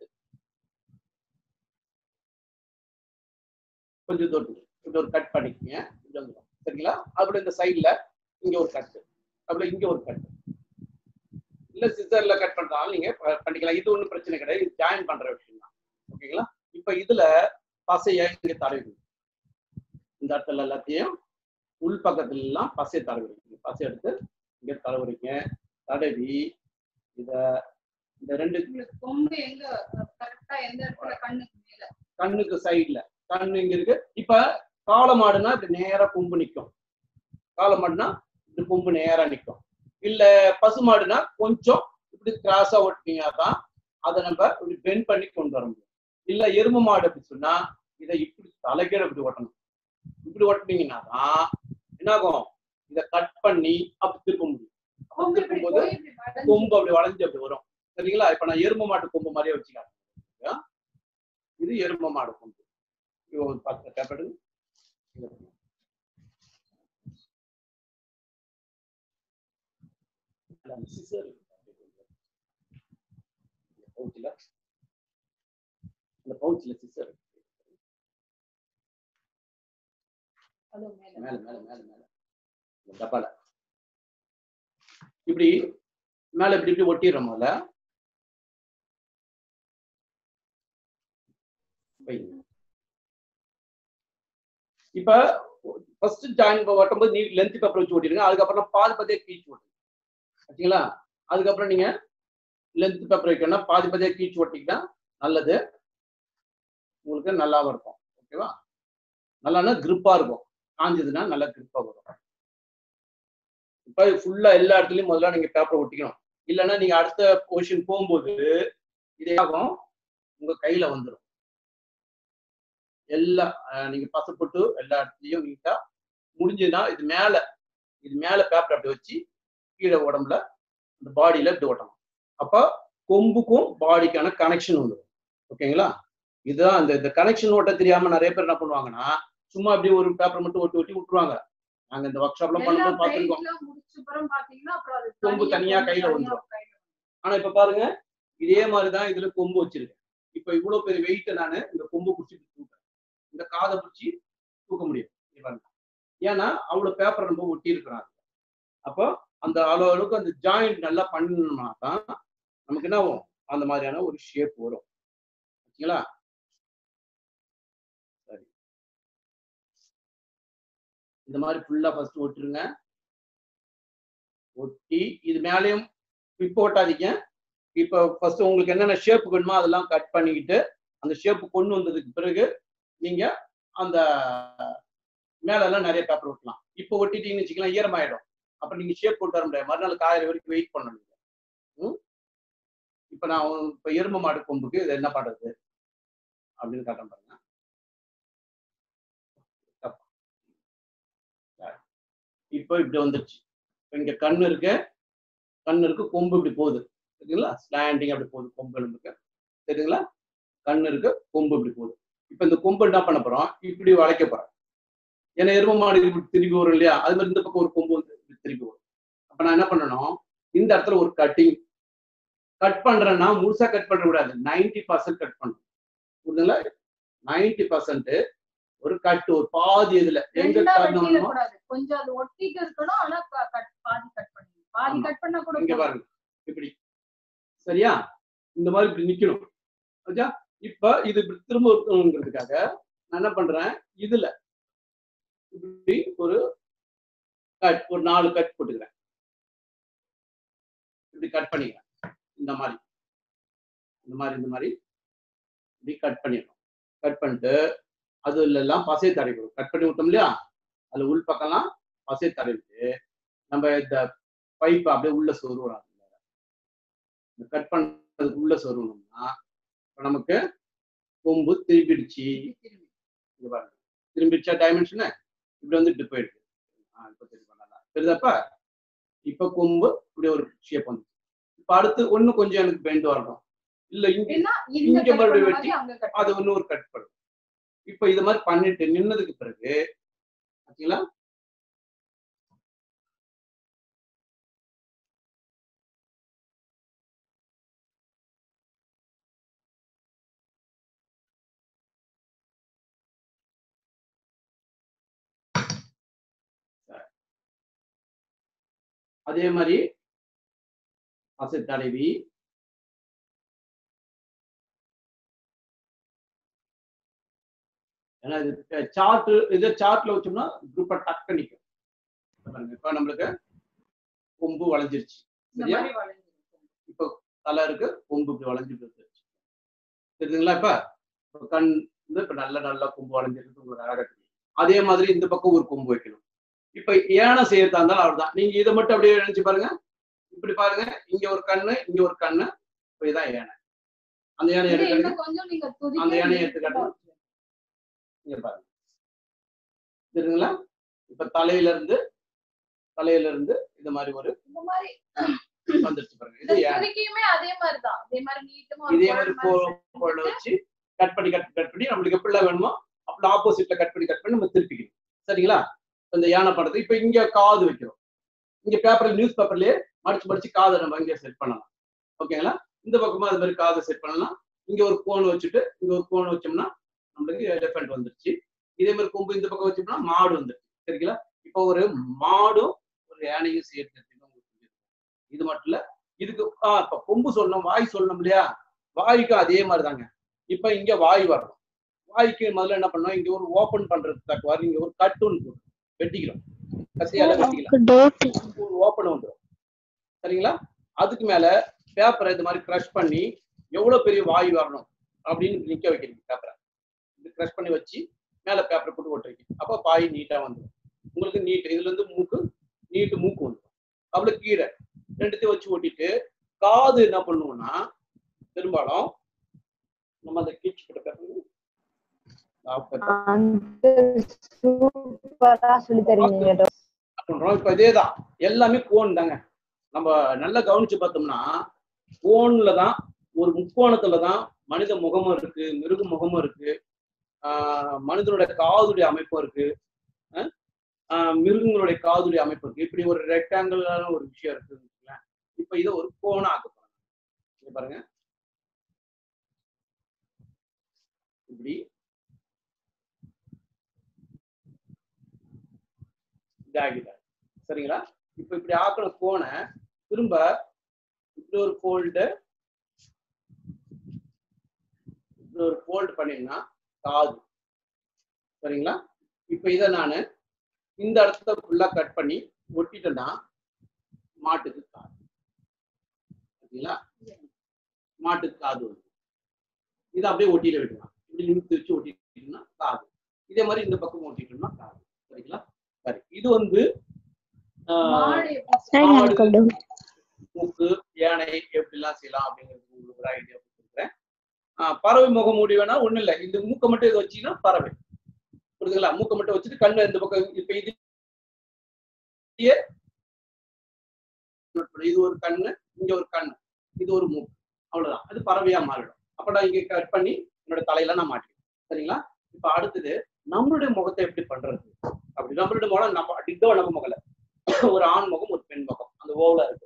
கொஞ்சம் தொட்டு இப்படி ஒரு கட் பண்ணிக்கங்க இப்படி வந்துடும் சரிங்களா அப்படி இந்த சைடுல இங்க ஒரு கட்டு அப்படி இங்க ஒரு கட்டு இல்ல சிசர்ல கட் பண்றாலும் நீங்க ப- பண்ணிக்கலாம் இது ஒண்ணும் பிரச்சனை கிடையாது இது ஜாயின் பண்ற விஷயம் தான் ஓகேங்களா இப்ப இதுல பசைய இங்க தடவி இந்த இடத்துல எல்லாத்தையும் உள் பக்கத்துல எல்லாம் பசைய தடவிடுங்க பசை எடுத்து இங்க தடவுறீங்க தடவி இத இந்த ரெண்டு உங்களுக்கு கொம்பு எங்க கரெக்டா எந்த இடத்துல கண்ணுக்கு மேல கண்ணுக்கு சைடுல கண்ணு இங்க இருக்கு இப்ப காளை மாடுனா இப்படி நேரா கொம்பு நிக்கும் காளை மாடுனா இப்படி கொம்பு நேரா நிக்கும் இல்ல பசு மாடுனா கொஞ்சம் இப்படி கிராஸா ஓட்டினீங்கன்னா தான் அதை நம்ம இப்படி பெண்ட் பண்ணி கொண்டு வர முடியும் இல்ல எருமை மாடு அப்படி சொன்னா இதை இப்படி தலைகீழ இப்படி ஓட்டணும் இப்படி ஓட்டினீங்கன்னா தான் என்னாகும் இதை கட் பண்ணி அப்படி திருப்ப முடியும் அப்ப கொம்பு இப்படி திருப்பும்போது போய் இப்படி வளைஞ்சு கொம்பு அப்படி வளைஞ்சு அப்படி வரும் சரிங்களா இப்ப நான் எருமை மாட்டு கொம்பு மாதிரியே வச்சுக்கிறேன் இது எருமை மாடு கொம்பு இது ஒரு பத்து டேப் எடுங்க இதை பண்ணுங்க. இதுல அந்த scissor இருக்கு. இந்த pouchல இந்த பவுச்ல சிசர் அது மேல மேல மேல மேல மேல இந்த டப்பால இப்படி மேல இப்படி இப்படி ஒட்டிடுறோம் முதல்ல வைங்க. இப்ப ஃபர்ஸ்ட் ஜாயின் ஒட்டும்போது நீ லென்த் பேப்பர் வச்சு ஓட்டிடுங்க அதுக்கப்புறம் பாதி பாதியா கீச்சு ஓட்டுங்க ஓகேங்களா அதுக்கப்புறம் நீங்க லென்த் பேப்பர் வைக்கணும்னா பாதி பாதியா கீச்சு ஓட்டிக்கிட்டா நல்லது உங்களுக்கு நல்லாவும் இருக்கும் ஓகேவா நல்லானா கிரிப்பா இருக்கும் காஞ்சதுன்னா நல்லா கிரிப்பா வரும் இப்ப ஃபுல்லா எல்லா இடத்துலயும் முதல்ல நீங்க பேப்பர் ஒட்டிக்கணும் இல்லைன்னா நீங்க அடுத்த பொசிஷன் போகும்போது இதே ஆகும் உங்க கையில வந்துடும் எல்லா அஹ், நீங்க பசப்பட்டு எல்லா இடத்துலயும் நீட்டா முடிஞ்சதுன்னா இது மேல இது மேல பேப்பர் அப்படி வச்சு கீழே உடம்புல இந்த பாடியில இப்படி ஓட்டணும் அப்ப கொம்புக்கும் பாடிக்கான கனெக்ஷன் வந்துடும் ஓகேங்களா இதுதான் அந்த இந்த கனெக்ஷன் ஓட்ட தெரியாம நிறைய பேர் என்ன பண்ணுவாங்கன்னா சும்மா அப்படியே ஒரு பேப்பர் மட்டும் ஒட்டி ஒட்டி விட்டுருவாங்க நாங்க இந்த ஒர்க் ஷாப்ல எல்லா பண்ணும்போது பார்த்துருக்கோம் பிரைட்லாம் முடிச்ச அப்புறம் பாத்தீங்கன்னா அப்புறம் அது கொம்பு தனியா கையில தனியா வந்துரும். கையில ஆனா இப்ப பாருங்க இதே மாதிரிதான் இதுல கொம்பு வச்சிருக்கேன் இப்ப இவ்வளவு பெரிய வெயிட்ட நானு இந்த கொம்பு பிடிச்சி தூக்குறேன் இந்த காதை பிடிச்சி தூக்க முடியும் இங்க பாருங்க ஏன்னா அவ்வளவு பேப்பர் நம்ம ஒட்டி இருக்கிறாங்க அப்போ அந்த அளவு அளவுக்கு அந்த ஜாயிண்ட் நல்லா பண்ணணும்னா தான் நமக்கு என்ன ஆகும் அந்த மாதிரியான ஒரு ஷேப் வரும் ஓகேங்களா சரி இந்த மாதிரி ஃபுல்லா ஃபர்ஸ்ட் ஒட்டுருங்க ஒட்டி இது மேலேயும் இப்போ ஒட்டாதீங்க இப்போ ஃபர்ஸ்ட் உங்களுக்கு என்னென்ன ஷேப் வேணுமோ அதெல்லாம் கட் பண்ணிக்கிட்டு அந்த ஷேப் கொண்டு வந்ததுக்கு பிறகு நீங்க அந்த மேலெல்லாம் நிறைய பேப்பர் ஒட்டலாம் இப்போ ஒட்டிட்டீங்கன்னு வச்சுக்கலாம் ஈரமாயிடும் அப்புறம் நீங்க ஷேப் போட்டு வர முடியாது மறுநாள் காயிற வரைக்கும் வெயிட் பண்ணணும் நீங்க ம்? இப்ப நான் ஒரு- இப்ப எருமை மாடு கொம்புக்கு இது என்ன பண்றது அப்படின்னு காட்டுறேன் பாருங்க இப்போ இப்படி வந்துருச்சு இப்ப இங்க கண்ணு இருக்கு கண்ணு இருக்கு கொம்பு இப்படி போகுது சரிங்களா ஸ்லாண்டிங் அப்படி போகுது கொம்பு எலும்புக்கு சரிங்களா கண்ணு இருக்கு கொம்பு இப்படி போகுது இப்ப இந்த கொம்பு என்ன பண்ண போறோம் இப்படி வளைக்க போறோம் ஏன்னா எருமை மாடு இப்படி திரும்பி வரும் இல்லையா அது மாதிரி இந்த பக்கம் ஒரு கொம்பு வந்து இப்படி திரும்பி வரும் அப்ப நான் என்ன பண்ணணும் இந்த இடத்துல ஒரு கட்டிங் கட் பண்றேன்னா முழுசா கட் பண்ண கூடாது நைன்டி பர்சன்ட் கட் பண்ணணும் புரியுதுங்களா நைன்டி பர்சன்ட் ஒரு கட் ஒரு பாதி இதுல எங்க ரெண்டா கட்டணுமோ வெட்டிட கூடாது கொஞ்சம் அது ஒட்டிட்டு இருக்கணும் ஆனா க- cut- பாதி கட் பண்ணி பாதி ஆமா. கட் பண்ணா கூட இங்க போதும். பாருங்க இப்படி சரியா இந்த மாதிரி இப்படி நிக்கணும் ஓகே இப்ப இது இப்படி திரும்ப இருக்கணுங்கிறதுக்காக நான் என்ன பண்றேன் இதுல இப்படி ஒரு கட் ஒரு நாலு கட் போட்டுக்கிறேன் இப்படி கட் பண்ணிக்கிறேன் இந்த மாதிரி இந்த மாதிரி இந்த மாதிரி இப்படி கட் பண்ணிடணும் கட் பண்ணிட்டு அதுல எல்லாம் பசை தடவிக்கணும் கட் பண்ணி விட்டோம் இல்லையா அதுல உள் பக்கம்லாம் பசை தடவிட்டு நம்ம இந்த பைப் அப்படியே உள்ள சொருவலாம் இந்த கட் பண்றதுக்கு உள்ள சொருவணும்னா இப்ப நமக்கு கொம்பு திரும்பிடுச்சு இங்க பாருங்க திரும்பிடுச்சா டைமென்ஷனு இப்படி வந்து இப்படி போயிடுது ஆ, இப்ப திரும்ப நல்லா தெரியுதாப்பா இப்ப கொம்பு இப்படி ஒரு ஷேப் வந்து இப்ப அடுத்து ஒண்ணு கொஞ்சம் எனக்கு பெண்ட் வரணும் இல்ல இங்க ஏன்னா இந்த இங்க cut மறுபடியும் பண்ண வெட்டி மாதிரி அங்க cut அது இன்னொரு கட் பண்ணும் இப்ப இது மாதிரி பண்ணிட்டு நின்னதுக்கு பிறகு பாத்தீங்களா அதே மாதிரி பசை தடவி ஏன்னா இது சார்ட் இது சார்ட்ல வச்சோம்னா குரூப்பா டக்கு நிக்கும் இப்ப பாருங்க, இப்ப நம்மளுக்கு கொம்பு வளைஞ்சிருச்சு இந்த சரியா மாதிரி வளைஞ்சிருக்கும். இப்போ தலை இருக்கு கொம்பு இப்படி வளைஞ்சிட்டு வந்துருச்சு தெரியுதுங்களா இப்ப இப்ப கண் வந்து இப்ப நல்ல நல்லா கொம்பு வளைஞ்சிருக்கு உங்களுக்கு அழகா தெரியும் அதே மாதிரி இந்த பக்கம் ஒரு கொம்பு வைக்கணும் இப்ப ஏனை செய்யறதா இருந்தாலும் அவ்வளவுதான் நீங்க இதை மட்டும் அப்படியே நினைச்சு பாருங்க இப்படி பாருங்க இங்க ஒரு கண்ணு இங்க ஒரு கண்ணு இப்ப இதான் ஏனை அந்த யானை இது எடுக்கிறது இன்னும் கொஞ்சம் நீங்க துதிக்க அந்த யானையை நீங்க எடுத்துக்காட்டு. இங்க பாருங்க தெரியுதுங்களா இப்ப தலையில இருந்து தலையில இருந்து இந்த மாதிரி ஒரு இந்த மாதிரி வந்துருச்சு பாருங்க இந்த இது யானை துதிக்கையுமே அதே மாதிரிதான் அதே மாதிரி நீட்டமா ஒரு இதே குழல் மாதிரி மாதிரி கோ- கோலை வச்சு கட் பண்ணி கட் கட் பண்ணி நம்மளுக்கு எப்படிலாம் வேணுமோ அப்படி ஆப்போசிட்ல கட் பண்ணி கட் பண்ணி நம்ம திருப்பிக்கணும் சரிங்களா இப்ப இந்த யானை படத்தை இப்ப இங்க காது வைக்கிறோம் இங்க பேப்பர்ல நியூஸ் பேப்பர்லயே மடிச்சு மடிச்சு காதை நம்ம இங்க செட் பண்ணலாம் ஓகேங்களா இந்த பக்கமா அது மாதிரி காதை செட் பண்ணலாம் இங்க ஒரு கோன் வச்சுட்டு இங்க ஒரு கோன் வச்சோம்னா நம்மளுக்கு எலிஃபென்ட் வந்துருச்சு இதே மாதிரி கொம்பு இந்த பக்கம் வச்சோம்னா மாடு வந்துருச்சு சரிங்களா இப்போ ஒரு மாடும் ஒரு யானையும் சேர்த்து உங்களுக்கு புரியுது. இது மட்டும் இல்ல இதுக்கு ஆஹ் இப்ப கொம்பு சொல்லணும் வாய் சொல்லணும் இல்லையா வாய்க்கும் அதே மாதிரி தாங்க இப்ப இங்க வாய் வரணும் வாய்க்கு முதல்ல என்ன பண்ணோம் இங்க ஒரு ஓபன் பண்றதுக்கு தக்குவாரு இங்க ஒரு கட்டுன்னு போடும் வெட்டிக்கிறோம் கசியால வெட்டிக்கலாம் ஒரு ஓப்பன் வந்துடும் சரிங்களா அதுக்கு மேல பேப்பரை இது மாதிரி க்ரஷ் பண்ணி எவ்வளவு பெரிய வாய் வரணும் அப்படின்னு நிக்க வைக்கிறீங்க பேப்பரை இது க்ரஷ் பண்ணி வச்சு மேல பேப்பரை போட்டு ஒட்ட வைக்கணும் அப்ப பாய் நீட்டா வந்துடும் உங்களுக்கு நீட் இதுல இருந்து மூக்கு நீட்டு மூக்கு வந்துடும் அவ்வளவு கீழே ரெண்டுத்தையும் வச்சு ஒட்டிட்டு காது என்ன பண்ணுவோம்னா பெரும்பாலும் நம்ம அந்த கீச்சு போட்ட பேப்பர் சூப்பரா சொல்லி தருவீங்க பண்றோம் இப்ப இதேதான் எல்லாமே கோன் தாங்க நம்ம நல்லா கவனிச்சு பார்த்தோம்னா கோன்ல தான் ஒரு முக்கோணத்துல தான் மனித முகமும் இருக்கு மிருக முகமும் இருக்கு ஆஹ் மனிதனுடைய காதுடைய அமைப்பும் இருக்கு ஆஹ் ஆஹ் மிருகங்களுடைய காதுடைய அமைப்பு இருக்கு இப்படி ஒரு ரெக்டாங்கிளான ஒரு விஷயம் இருக்குன்னு வச்சுக்கோங்களேன். இப்ப இதை ஒரு கோணா ஆக்க போறோம் இங்க பாருங்க இப்படி இதாகிட்டார் சரிங்களா இப்ப இப்படி ஆக்கின கோணை திரும்ப இப்படி ஒரு ஃபோல்டு இப்படி ஒரு ஃபோல்டு பண்ணீங்கன்னா காது சரிங்களா இப்ப இதை நான் இந்த இடத்த ஃபுல்லா கட் பண்ணி ஒட்டிட்டேன்னா மாட்டுக்கு காது சரிங்களா மாட்டுக்கு காது வரும் இதை அப்படியே ஒட்டியில விடலாம் இப்படி நிமித்து வச்சு ஒட்டிட்டோம்னா காது இதே மாதிரி இந்த பக்கம் ஒட்டிட்டோம்னா காது சரிங்களா சரி இது வந்து ஆஹ், மாடு எப்படி மாடு, மூக்கு யானை எப்படிலாம் செய்யலாம் அப்படிங்கிறது ஒரு ஐடியா கொடுத்துருக்கேன் ஆஹ் பறவை முகமூடி வேணா ஒண்ணும் இல்லை இந்த மூக்கை மட்டும் இதை வச்சீங்கன்னா பறவை புரியுதுங்களா மூக்கை மட்டும் வச்சுட்டு கண்ணு இந்த பக்கம் இப்ப இது இது ஒரு கண்ணு இங்க ஒரு கண்ணு இது ஒரு மூக்கு அவ்வளவுதான் அது பறவையா மாறிடும் அப்ப நான் இங்க கட் பண்ணி என்னோட தலையில நான் மாட்டிக்கிறேன் சரிங்களா இப்ப அடுத்தது நம்மளுடைய முகத்தை எப்படி பண்றது அப்படி நம்மளுடைய முகம் நம்ம டிட்டோ நம்ம முகல ஒரு ஆண் முகம் ஒரு பெண் முகம் அந்த ஓவலா இருக்கு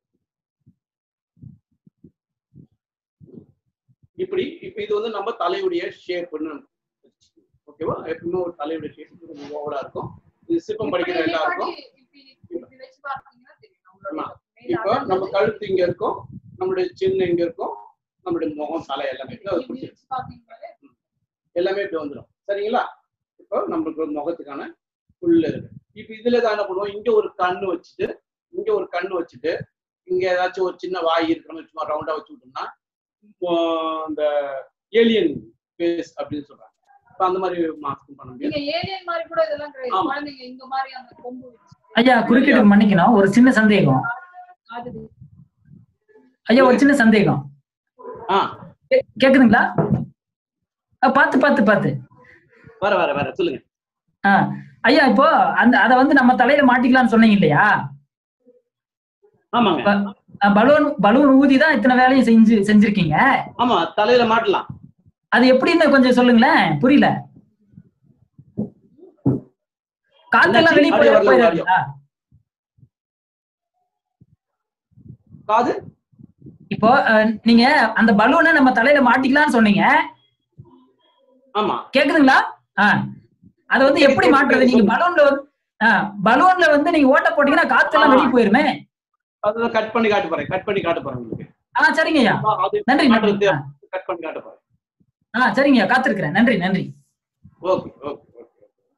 இப்படி இப்ப இது வந்து நம்ம தலையுடைய ஷேப்னு ஓகேவா எப்பவுமே ஒரு தலையுடைய ஷேப் ஓவலா இருக்கும் இது சிற்பம் படிக்கிற இப்படி எல்லாருக்கும் இப்படி இப்படி வச்சு பார்த்தீங்கன்னா தெரியும் நம்மளோட ஆமா. மேல் இப்போ நம்ம அகங்கள் கழுத்து இங்க இருக்கும் நம்மளுடைய சின்ன இங்க இருக்கும் நம்மளுடைய முகம் தலை எல்லாமே இப்படி அது இப்படி பிடிச்சி- வச்சு பார்த்தீங்கன்னாலே எல்லாமே இப்படி வந்துடும் சரிங்களா இப்போ நம்மளுக்கு ஒரு முகத்துக்கான புல் இருக்கு இப்போ இதுல தான் என்ன பண்ணுவோம் இங்க ஒரு கண்ணு வச்சுட்டு இங்க ஒரு கண்ணு வச்சுட்டு இங்க ஏதாச்சும் ஒரு சின்ன வாய் இருக்கிற மாதிரி சும்மா ரவுண்டா வச்சு விட்டோம்னா இப்போ இந்த ஏலியன் ஃபேஸ் அப்படின்னு சொல்றாங்க இப்போ அந்த மாதிரி மாஸ்க் பண்ண முடியாது நீங்க ஏலியன் மாதிரி கூட இதெல்லாம் கிடையாது ஆமா. குழந்தைங்க இந்த மாதிரி அந்த கொம்பு வச்சு ஐயா குறுக்கிட்டு மன்னிக்கணும் ஒரு சின்ன சந்தேகம் அது ஐயா ஒரு சின்ன சந்தேகம் ஆ கே- கேக்குதுங்களா அ, பாத்து பாத்து பாத்து வர வர வர சொல்லுங்க ஆ ஐயா இப்போ அந்த அத வந்து நம்ம தலையில மாட்டிக்கலாம்னு சொன்னீங்க இல்லையா ஆமாங்க அ, பலூன் பலூன் ஊதி தான் இத்தனை வேலையும் செஞ்சு செஞ்சிருக்கீங்க ஆமா தலையில மாட்டலாம் அது எப்படின்னு கொஞ்சம் சொல்லுங்களேன் புரியல காத்தெல்லாம் வெளியே ஆடியோ போய் வரல, போயிடாதா காது இப்போ அஹ், நீங்க அந்த பலூனை நம்ம தலையில மாட்டிக்கலாம்னு சொன்னீங்க ஆமா கேக்குதுங்களா ஆ அது வந்து எப்படி மாட்டுறது நீங்க பலூன்ல வந்து ஆ, பலூன்ல வந்து நீங்க ஓட்ட போட்டீங்கன்னா காத்தெல்லாம் வெளியே போயிருமே அதுதான் கட் பண்ணி காட்ட போறேன் கட் பண்ணி காட்ட போறேன் உங்களுக்கு ஆ சரிங்க ஐயா அது நன்றி நன்றி மாட்டுறது ஆ, கட் பண்ணி காட்ட போறேன் ஆ சரிங்க ஐயா காத்திருக்கிறேன் நன்றி நன்றி ஓகே ஓகே ஓகே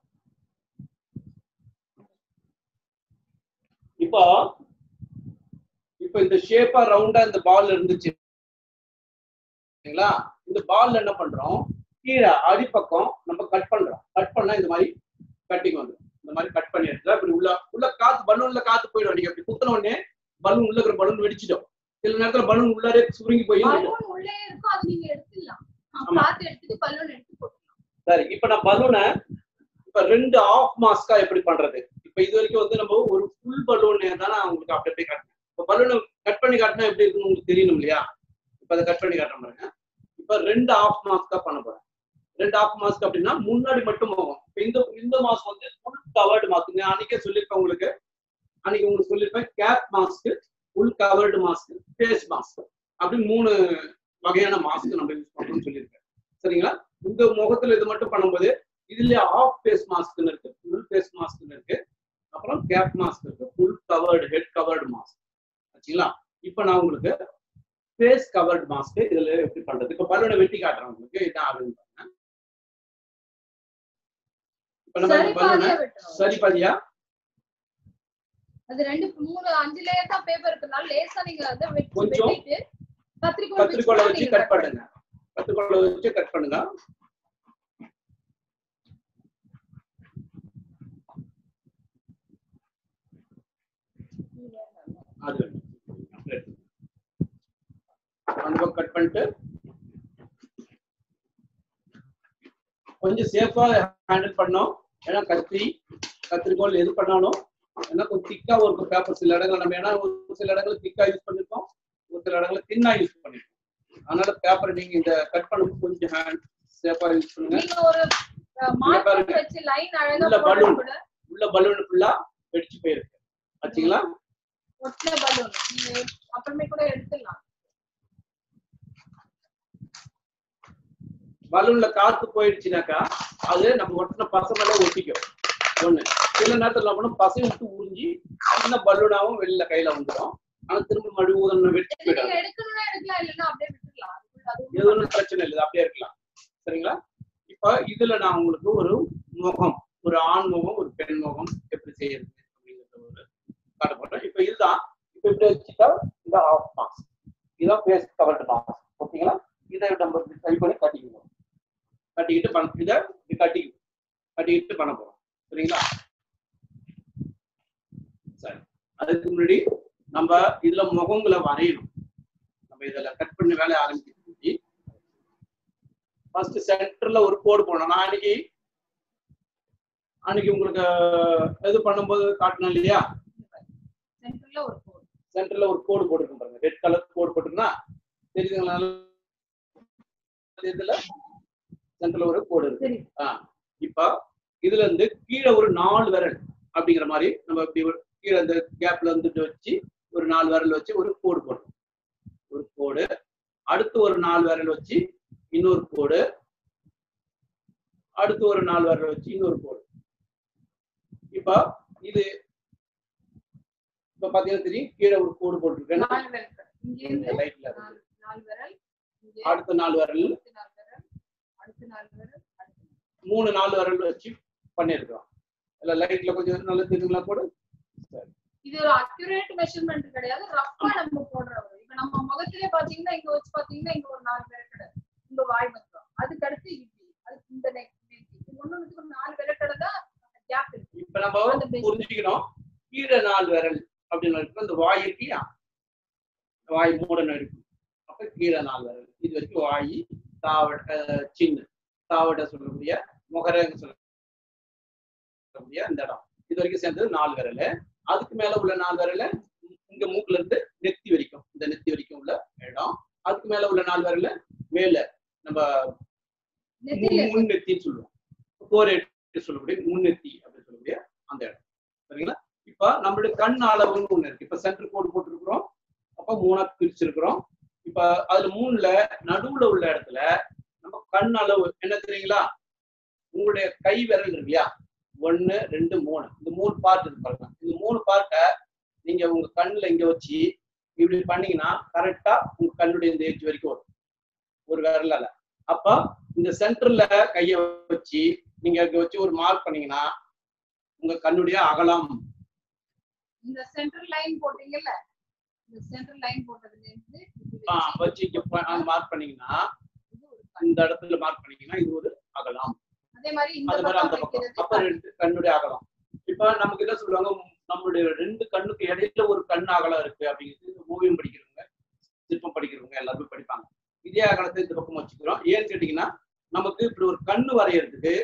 இப்போ இப்போ இந்த ஷேப்பா ரவுண்டா இந்த பால் இருந்துச்சு சரிங்களா இந்த பால்ல என்ன பண்றோம் கீழே அடிப்பக்கம் நம்ம கட் பண்றோம் கட் பண்ணா இந்த மாதிரி கட்டிங் வந்துடும் இந்த மாதிரி கட் பண்ணி எடுத்துட்டா இப்படி உள்ள உள்ள காத்து பலூன்ல காத்து போயிடும் நீங்க அப்படி குத்துன உடனே பலூன் உள்ள இருக்கிற பலூன் வெடிச்சிடும் சில நேரத்துல பலூன் உள்ளாரே சுருங்கி போய் பலூன் உள்ளே இருக்கும் அது நீங்க எடுத்துடலாம் ஆமா. காத்து எடுத்துட்டு பலூன் எடுத்து போட்டுக்கலாம் சரி இப்ப நான் பலூனை இப்ப ரெண்டு ஆஃப் மாஸ்கா எப்படி பண்றது இப்ப இது வரைக்கும் வந்து நம்ம ஒரு ஃபுல் பலூன் தான் நான் உங்களுக்கு அப்படி அப்படியே காட்டினேன் இப்ப பலூனை கட் பண்ணி காட்டினா எப்படி இருக்குன்னு உங்களுக்கு தெரியணும் இல்லையா இப்ப அதை கட் பண்ணி காட்டுறேன் பாருங்க இப்ப ரெண்டு ஆஃப் மாஸ்கா பண்ண போறேன் ரெண்டு ஆஃப் மாஸ்க் அப்படின்னா முன்னாடி மட்டும் போகும் இப்ப இந்த இந்த மாஸ்க் வந்து ஃபுல் கவர்டு மாஸ்க் நான் அன்னைக்கே சொல்லியிருப்பேன் உங்களுக்கு அன்னைக்கு உங்களுக்கு சொல்லியிருப்பேன் cap mask full covered mask face mask அப்படின்னு மூணு வகையான மாஸ்க் நம்ம யூஸ் பண்றோம்னு சொல்லியிருக்கேன் சரிங்களா இந்த முகத்துல இது மட்டும் பண்ணும்போது இதுல ஆஃப் ஃபேஸ் மாஸ்க்னு இருக்கு ஃபுல் ஃபேஸ் மாஸ்க்னு இருக்கு அப்புறம் கேப் மாஸ்க் இருக்கு full covered head covered mask ஆச்சுங்களா இப்போ நான் உங்களுக்கு ஃபேஸ் கவர்டு மாஸ்க் இதுல எப்படி பண்றது இப்போ பலூனை வெட்டி காட்டுறேன் உங்களுக்கு இதான் ஆகுதுன்னு பாருங்க இப்போ நம்ம சரி பலூனை பாதியா வெட்டணும் சரி பாதியா அது ரெண்டு மூணு அஞ்சு லேயர் தான் பேப்பர் இருக்கனால லேசா நீங்க அதை வெட்டி கொஞ்சம் வெட்டிட்டு கத்திரிக்கோல் கத்திரிக்கோலை கூட வச்சு நீங்க கட் பண்ணுங்க கத்திரிக்கோலை வச்சு கட் பண்ணுங்க அது அந்த கட் பண்ணிட்டு கொஞ்சம் சேஃபா ஹேண்டில் பண்ணோம் ஏன்னா கத்தி கத்திரிக்கோல் எது பண்ணாலும் ஏன்னா கொஞ்சம் திக்கா ஒரு பேப்பர் சில இடங்கள் நம்ம ஏன்னா ஒரு சில இடங்கள் திக்கா யூஸ் பண்ணிருக்கோம் ஒரு சில இடங்கள் தின்னா யூஸ் பண்ணிருக்கோம் அதனால பேப்பர் நீங்க இந்த கட் பண்ணும்போது கொஞ்சம் ஹேண்ட் சேஃபா யூஸ் பண்ணுங்க நீங்க ஒரு மார்க்கர் பாருங்க. வச்சு லைன் அழகா உள்ள போடுறது balloon. கூட உள்ள பலூன் ஃபுல்லா வெடிச்சு போயிருக்கு ஆச்சுங்களா ஒட்டின பலூன் நீங்க அப்புறமே கூட எடுத்துடலாம் பலூன்ல காத்து போயிடுச்சுனாக்கா அது நம்ம ஒட்டின பசை மேல ஒட்டிக்கும் ஒண்ணு சில நேரத்துல என்ன பண்ணும் பசை விட்டு உறிஞ்சி சின்ன பலூனாவும் வெளியில கையில வந்துடும் ஆனா திரும்ப மறுபடியும் ஊதன வெடிச்சு இது போயிடும் நீங்க எடுக்கணும்னா எடுக்கலாம் இல்லைன்னா அப்படியே விட்டுடலாம் அதுக்குள்ள அது எது ஒன்றும் பிரச்சனை இல்லை இது அப்படியே இருக்கலாம் சரிங்களா இப்ப இதுல நான் உங்களுக்கு ஒரு முகம் ஒரு ஆண் முகம் ஒரு பெண் முகம் எப்படி செய்யறது அப்படிங்கறத ஒரு காட்ட போறேன் இப்ப இதுதான் இப்ப இப்படி வச்சுட்டா இந்த ஆஃப் மாஸ்க் இதான் ஃபேஸ் கவர்டு மாஸ்க் ஓகேங்களா இதை நம்ம இப்படி சரி பண்ணி கட்டிக்கணும் கட்டிக்கிட்டு பண்ண இதை இப்படி கட்டிக்கணும் கட்டிக்கிட்டு பண்ண போறோம் சரிங்களா சரி அதுக்கு முன்னாடி நம்ம இதுல முகங்களை வரையணும் நம்ம இதுல கட் பண்ணி வேலையை ஆரம்பிச்சு ஃபர்ஸ்ட் சென்டர்ல ஒரு கோடு போடணும் நான் அன்னைக்கு அன்னைக்கு உங்களுக்கு இது பண்ணும்போது காட்டணும் இல்லையா சென்டர்ல ஒரு கோடு சென்டர்ல ஒரு கோடு போட்டுருக்கோம் பாருங்க ரெட் கலர் கோடு போட்டுருக்குன்னா தெரியுதுங்களா இதுல சென்டர்ல ஒரு கோடு இருக்கு சரி ஆ இப்ப இதுல இருந்து கீழே ஒரு நாலு விரல் அப்படிங்கிற மாதிரி நம்ம இப்படி ஒரு கீழே இந்த கேப்ல வந்துட்டு வச்சு ஒரு நாலு விரல் வச்சு ஒரு கோடு போடுறோம் ஒரு கோடு அடுத்து ஒரு நாலு விரல் வச்சு இன்னொரு கோடு அடுத்து ஒரு நாலு விரல் வச்சு இன்னொரு கோடு இப்ப இது இப்ப பாத்தீங்கன்னா தெரியும் கீழே ஒரு கோடு போட்டிருக்கேன் நாலு விரல் இங்க இருந்து லைட்ல நாலு நாலு விரல் இங்கே அடுத்த நாலு விரல் அடுத்து நாலு விரல் அடுத்து நாலு விரல் அடுத்து நாலு. மூணு நாலு விரல் வச்சு பண்ணியிருக்கிறோம் இல்ல லைட்ல கொஞ்சம் நல்ல தெரியுங்களா கூட இது ஒரு அக்யூரேட் மெஷர்மெண்ட் கிடையாது ரஃபா நம்ம போடுற ஒரு இப்ப நம்ம முகத்திலே பாத்தீங்கன்னா இங்க வச்சு பாத்தீங்கன்னா இங்க ஒரு நாலு விரக்கடை இங்க வாய் வந்துடும் அதுக்கு அடுத்து இப்படி அதுக்கு இந்த நெக் ஒண்ணு ஒரு நாலு விரக்கடை தான் கேப் இருக்கு இப்ப நம்ம அந்த base. புரிஞ்சுக்கணும் கீழே நாலு விரல் அப்படின்னு இருக்கு அந்த வாய் இருக்கியா வாய் மூடன இருக்கு அப்ப கீழே நாலு விரல் இது வரைக்கும் வாய் தாவட அஹ், சின்ன தாவட சொல்லக்கூடிய முகரங்க சொல்லக்கூடிய அந்த இடம் இது வரைக்கும் சேர்ந்தது நாலு விரல் அதுக்கு மேல உள்ள நாலு விரல இங்க மூக்குல இருந்து நெத்தி வரைக்கும் இந்த நெத்தி வரைக்கும் உள்ள இடம் அதுக்கு மேல உள்ள நாலு விரல மேல நம்ம நெத்தியில முன் முன்னெத்தின்னு சொல்லுவோம் கோரேட்டு சொல்லக்கூடிய முன்னெத்தி அப்படின்னு சொல்லக்கூடிய அந்த இடம் சரிங்களா இப்ப நம்மளுடைய கண் அளவுன்னு ஒண்ணு இருக்கு இப்ப சென்டர் கோடு போட்டிருக்கிறோம் அப்ப மூணா பிரிச்சிருக்கிறோம் இப்ப அதுல மூணுல நடுவுல உள்ள இடத்துல நம்ம கண் அளவு என்ன தெரியுங்களா உங்களுடைய கை விரல் இருக்கு இல்லையா ஒண்ணு ரெண்டு மூணு இந்த மூணு பார்ட் இருக்கு பாருங்க இந்த மூணு பார்ட்டை நீங்க உங்க கண்ணுல இங்க வச்சு இப்படி பண்ணீங்கன்னா கரெக்டா உங்க கண்ணுடைய இந்த ஏஜ் வரைக்கும் வரும் ஒரு விரலால அப்ப இந்த சென்டர்ல கைய வச்சு நீங்க அங்க வச்சு ஒரு மார்க் பண்ணீங்கன்னா உங்க கண்ணுடைய அகலம் இந்த சென்டர் லைன் போட்டீங்கல்ல இந்த சென்டர் லைன் போட்டதுல இருந்து இப்படி ஆ, வச்சு வச்சு இங்க மார்க் பண்ணீங்கன்னா இது ஒரு கண். இந்த இடத்துல மார்க் பண்ணீங்கன்னா இது ஒரு அகலம் அதே மாதிரி இந்த அது மாதிரி அந்த பக்கம் பக்கம் வைக்கிறது அப்ப ரெண்டு கண்ணுடைய அகலம் இப்ப நமக்கு என்ன சொல்லுவாங்க நம்மளுடைய ரெண்டு கண்ணுக்கு இடையில ஒரு கண் அகலம் இருக்கு அப்படிங்கிறது ஓவியம் படிக்கிறவங்க சிற்பம் படிக்கிறவங்க எல்லாருமே படிப்பாங்க இதே அகலத்தை இந்த பக்கம் வச்சுக்கிறோம் ஏன்னு கேட்டீங்கன்னா நமக்கு இப்படி ஒரு கண்ணு வரையறதுக்கு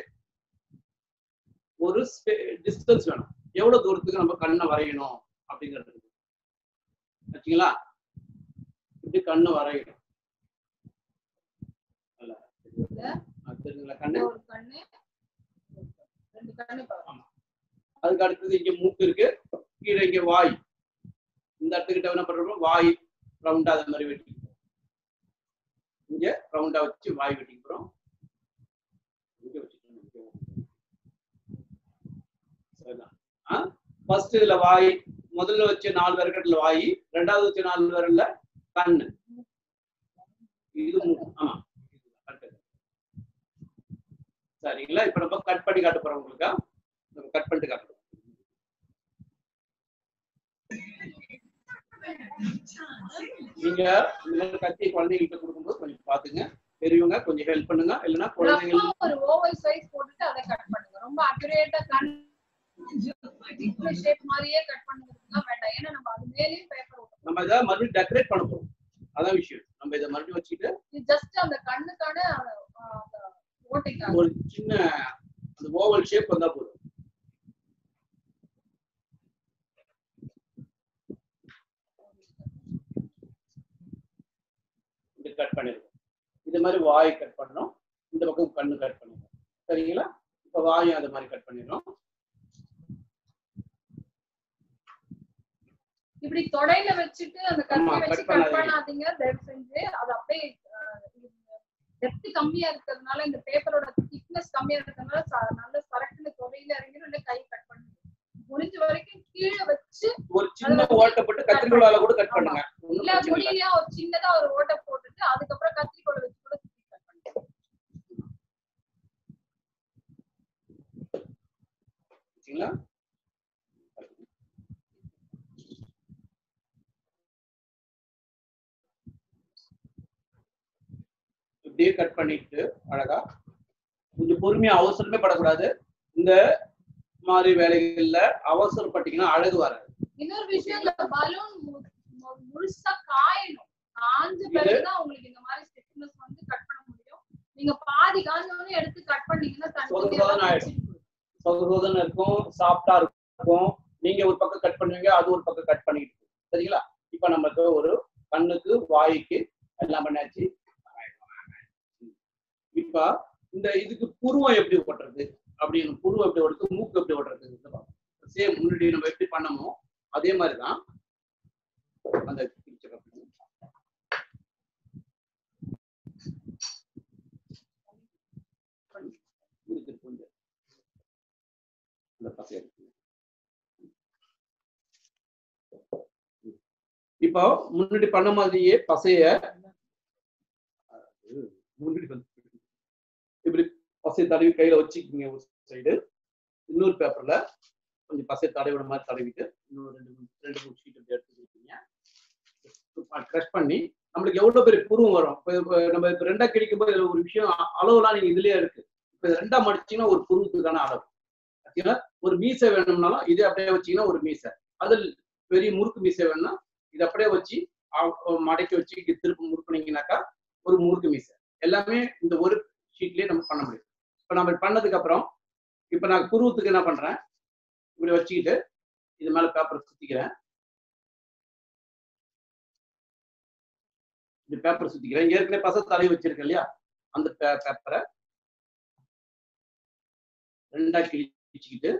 ஒரு டிஸ்டன்ஸ் வேணும் எவ்வளவு தூரத்துக்கு நம்ம கண்ணை வரையணும் அப்படிங்கிறது வச்சுங்களா இப்படி கண்ணு வரையணும் நல்லா. அது தெரியுதுங்களா கண்ணு ஒரு கண்ணு ரெண்டு கண்ணு பாருங்க. அதுக்கு அடுத்தது இங்க மூக்கு இருக்கு கீழே இங்க வாய் இந்த இடத்துக்கிட்ட என்ன பண்றோம் வாய் ரவுண்டா அது மாதிரி வெட்டி இங்க ரவுண்டா வச்சு வாய் வெட்டிக்கிறோம் இங்க வச்சுக்கணும் இங்க. சரிதான் ஃபர்ஸ்ட் இதுல வாய் முதல்ல வச்ச நாலு விரக்கட்டுல வாய் ரெண்டாவது வச்ச நாலு விரல்ல கண்ணு இது மூக்கு ஆமா அடுத்தது. சரிங்களா இப்ப நம்ம கட் பண்ணி காட்ட போறோம் உங்களுக்கு நம்ம கட் பண்ணிட்டு காட்டுறோம் நீங்க இந்த மாதிரி கத்தி குழந்தைங்களுக்கு கொடுக்கும்போது கொஞ்சம் பாத்துங்க பெரியவங்க கொஞ்சம் ஹெல்ப் பண்ணுங்க இல்லைன்னா குழந்தைங்க ரஃபா ஒரு ஓவல் சைஸ் போட்டுட்டு அதை கட் பண்ணுங்க ரொம்ப அக்யூரேட்டா கண் ஷேப் மாதிரியே கட் பண்ணுறதுலாம் வேண்டாம் ஏன்னா நம்ம அது மேலேயும் பேப்பர் ஓட்டணும் நம்ம இதை மறுபடியும் டெக்கரேட் பண்ண போறோம் அதான் விஷயம் நம்ம இதை மறுபடியும் வச்சுட்டு இது ஜஸ்ட் அந்த கண்ணுக்கான அஹ், அந்த ஓட்டைக்காக ஒரு சின்ன அந்த ஓவல் ஷேப் வந்தா போதும் இப்படி கட் பண்ணிருக்கோம் இது மாதிரி வாய் கட் பண்ணணும் இந்த பக்கம் கண்ணு கட் பண்ணிடுறோம் சரிங்களா இப்ப வாயும் அது மாதிரி கட் பண்ணிடுறோம் இப்படி தொடையில வச்சுட்டு அந்த ஆமா, கத்தியை வச்சு cut கட் பண்ணாதீங்க. பண்ணாதீங்க தயவு செஞ்சு அது அப்படியே டெப்த் கம்மியா இருக்கிறதுனால இந்த பேப்பரோட திக்னஸ் கம்மியா இருக்கிறதுனால ச- நல்ல சரக்குன்னு தொடையில இறங்கிடும் இல்ல கை கட் பண்ணுங்க முடிஞ்ச வரைக்கும் கீழே வச்சு ஒரு சின்ன ஓட்டை போட்டு கத்திரிக்கோளால கூட கட் பண்ணுங்க ஒண்ணும் இல்ல பிரச்சனை இல்லை முடியலையா ஒரு சின்னதா ஒரு ஓட்டை போட்டுட்டு அதுக்கப்புறம் கத்திரிக்கோலை வச்சு கூட சுத்தி கட் பண்ணுங்க சரிங்களா இப்படியே கட் பண்ணிட்டு அழகா கொஞ்சம் பொறுமையா அவசரமே படக்கூடாது இந்த மாதிரி வேலைகள்ல அவசரப்பட்டீங்கன்னா அழகு வராது இன்னொரு விஷயம் இந்த பலூன் முழுசா காயணும் காஞ்ச பிறகுதான் உங்களுக்கு இந்த மாதிரி ஸ்டிஃப்னஸ் வந்து கட் பண்ண முடியும் நீங்க பாதி காஞ்சவனே எடுத்து கட் பண்ணீங்கன்னா சொத தனித்தனியா சொதன்னு ஆயிடும். சொத சொதன்னு இருக்கும் சாஃப்டா இருக்கும் நீங்க ஒரு பக்கம் கட் பண்ணுவீங்க அது ஒரு பக்கம் கட் பண்ணிட்டு இருக்கும். சரிங்களா இப்ப நமக்கு ஒரு கண்ணுக்கு வாய்க்கு எல்லாம் பண்ணியாச்சு இப்ப இந்த இதுக்கு புருவம் எப்படி ஓட்டுறது அப்படின்னு புருவம் எப்படி ஓட்டுறது மூக்கு எப்படி ஓட்டுறது சேம் முன்னாடி நம்ம எப்படி பண்ணமோ அதே மாதிரிதான் அந்த picture அப்படி. இருக்கு கொஞ்சம் இந்த பசை இருக்கு இப்போ முன்னாடி பண்ண மாதிரியே பசைய முன்னாடி வந்து இப்படி பசை தடவி கையில வச்சுக்கிங்க ஒரு சைடு இன்னொரு பேப்பர்ல கொஞ்சம் பசை தடவிட மாதிரி தடவிட்டு இன்னொரு ரெண்டு மூணு ரெண்டு மூணு ஷீட் இப்படி எடுத்துக்கிட்டீங்க க்ரஷ் பண்ணி நம்மளுக்கு எவ்வளவு பெரிய புருவம் வரும் இப்ப இப்ப நம்ம இப்ப ரெண்டா கிடைக்கும் போது இதுல ஒரு விஷயம் அ- அளவுலாம் நீங்க இதுலயே இருக்கு இப்ப இது ரெண்டா மடிச்சீங்கன்னா ஒரு புருவத்துக்கான அளவு பார்த்தீங்கன்னா ஒரு மீசை வேணும்னாலும் இதே அப்படியே வச்சீங்கன்னா ஒரு மீசை அதில் பெரிய முறுக்கு மீசை வேணும்னா இதை அப்படியே வச்சு அ- அ- மடக்கி வச்சு இங்க திருப்பி முறுக்குனீங்கனாக்கா ஒரு முறுக்கு மீசை எல்லாமே இந்த ஒரு ஷீட்லயே நம்ம பண்ண முடியும் இப்ப நம்ம பண்ணதுக்கு அப்புறம் இப்ப நான் புருவத்துக்கு என்ன பண்றேன் இப்படி வச்சுக்கிட்டு இது மேல பேப்பர் சுத்திக்கிறேன் இந்த பேப்பர் சுத்திக்கிறேன் ஏற்கனவே பச தலை வச்சிருக்கேன் இல்லையா அந்த பேப்பரை ரெண்டா கிழிச்சுக்கிட்டு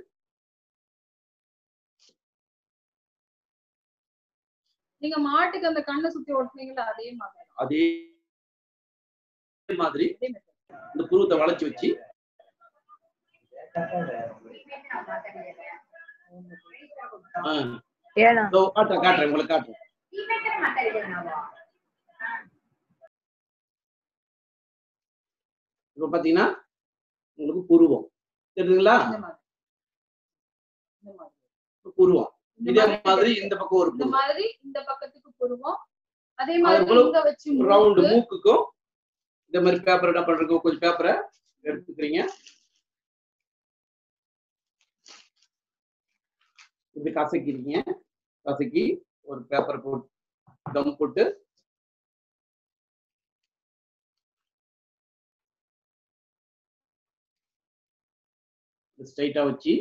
நீங்க மாட்டுக்கு அந்த கண்ணை சுத்தி ஓட்டுனீங்களா அதே மாதிரி அதே மாதிரி அதே method. இந்த புருவத்தை வளைச்சு வச்சு ஆ, இதோ காட்டுறேன் காட்டுறேன் உங்களுக்கு காட்டுறேன் இப்ப பாத்தீங்கன்னா உங்களுக்கு புருவம் தெரியுதுங்களா இந்த மாதிரி இந்த மாதிரி புருவம் இந்த இதே மாதிரி மாதிரி இந்த பக்கம் ஒரு இந்த புருவம் மாதிரி இந்த பக்கத்துக்கு புருவம் அதே மாதிரி போல இங்க வச்சு ரவுண்டு மூக்கு. மூக்குக்கும் இந்த மாதிரி பேப்பர் என்ன பண்றதுக்கு கொஞ்சம் பேப்பரை எடுத்துக்கிறீங்க இப்படி கசக்கிறீங்க கசக்கி ஒரு பேப்பர் போட்டு கம் போட்டு ஸ்ட்ரைட்டா வச்சு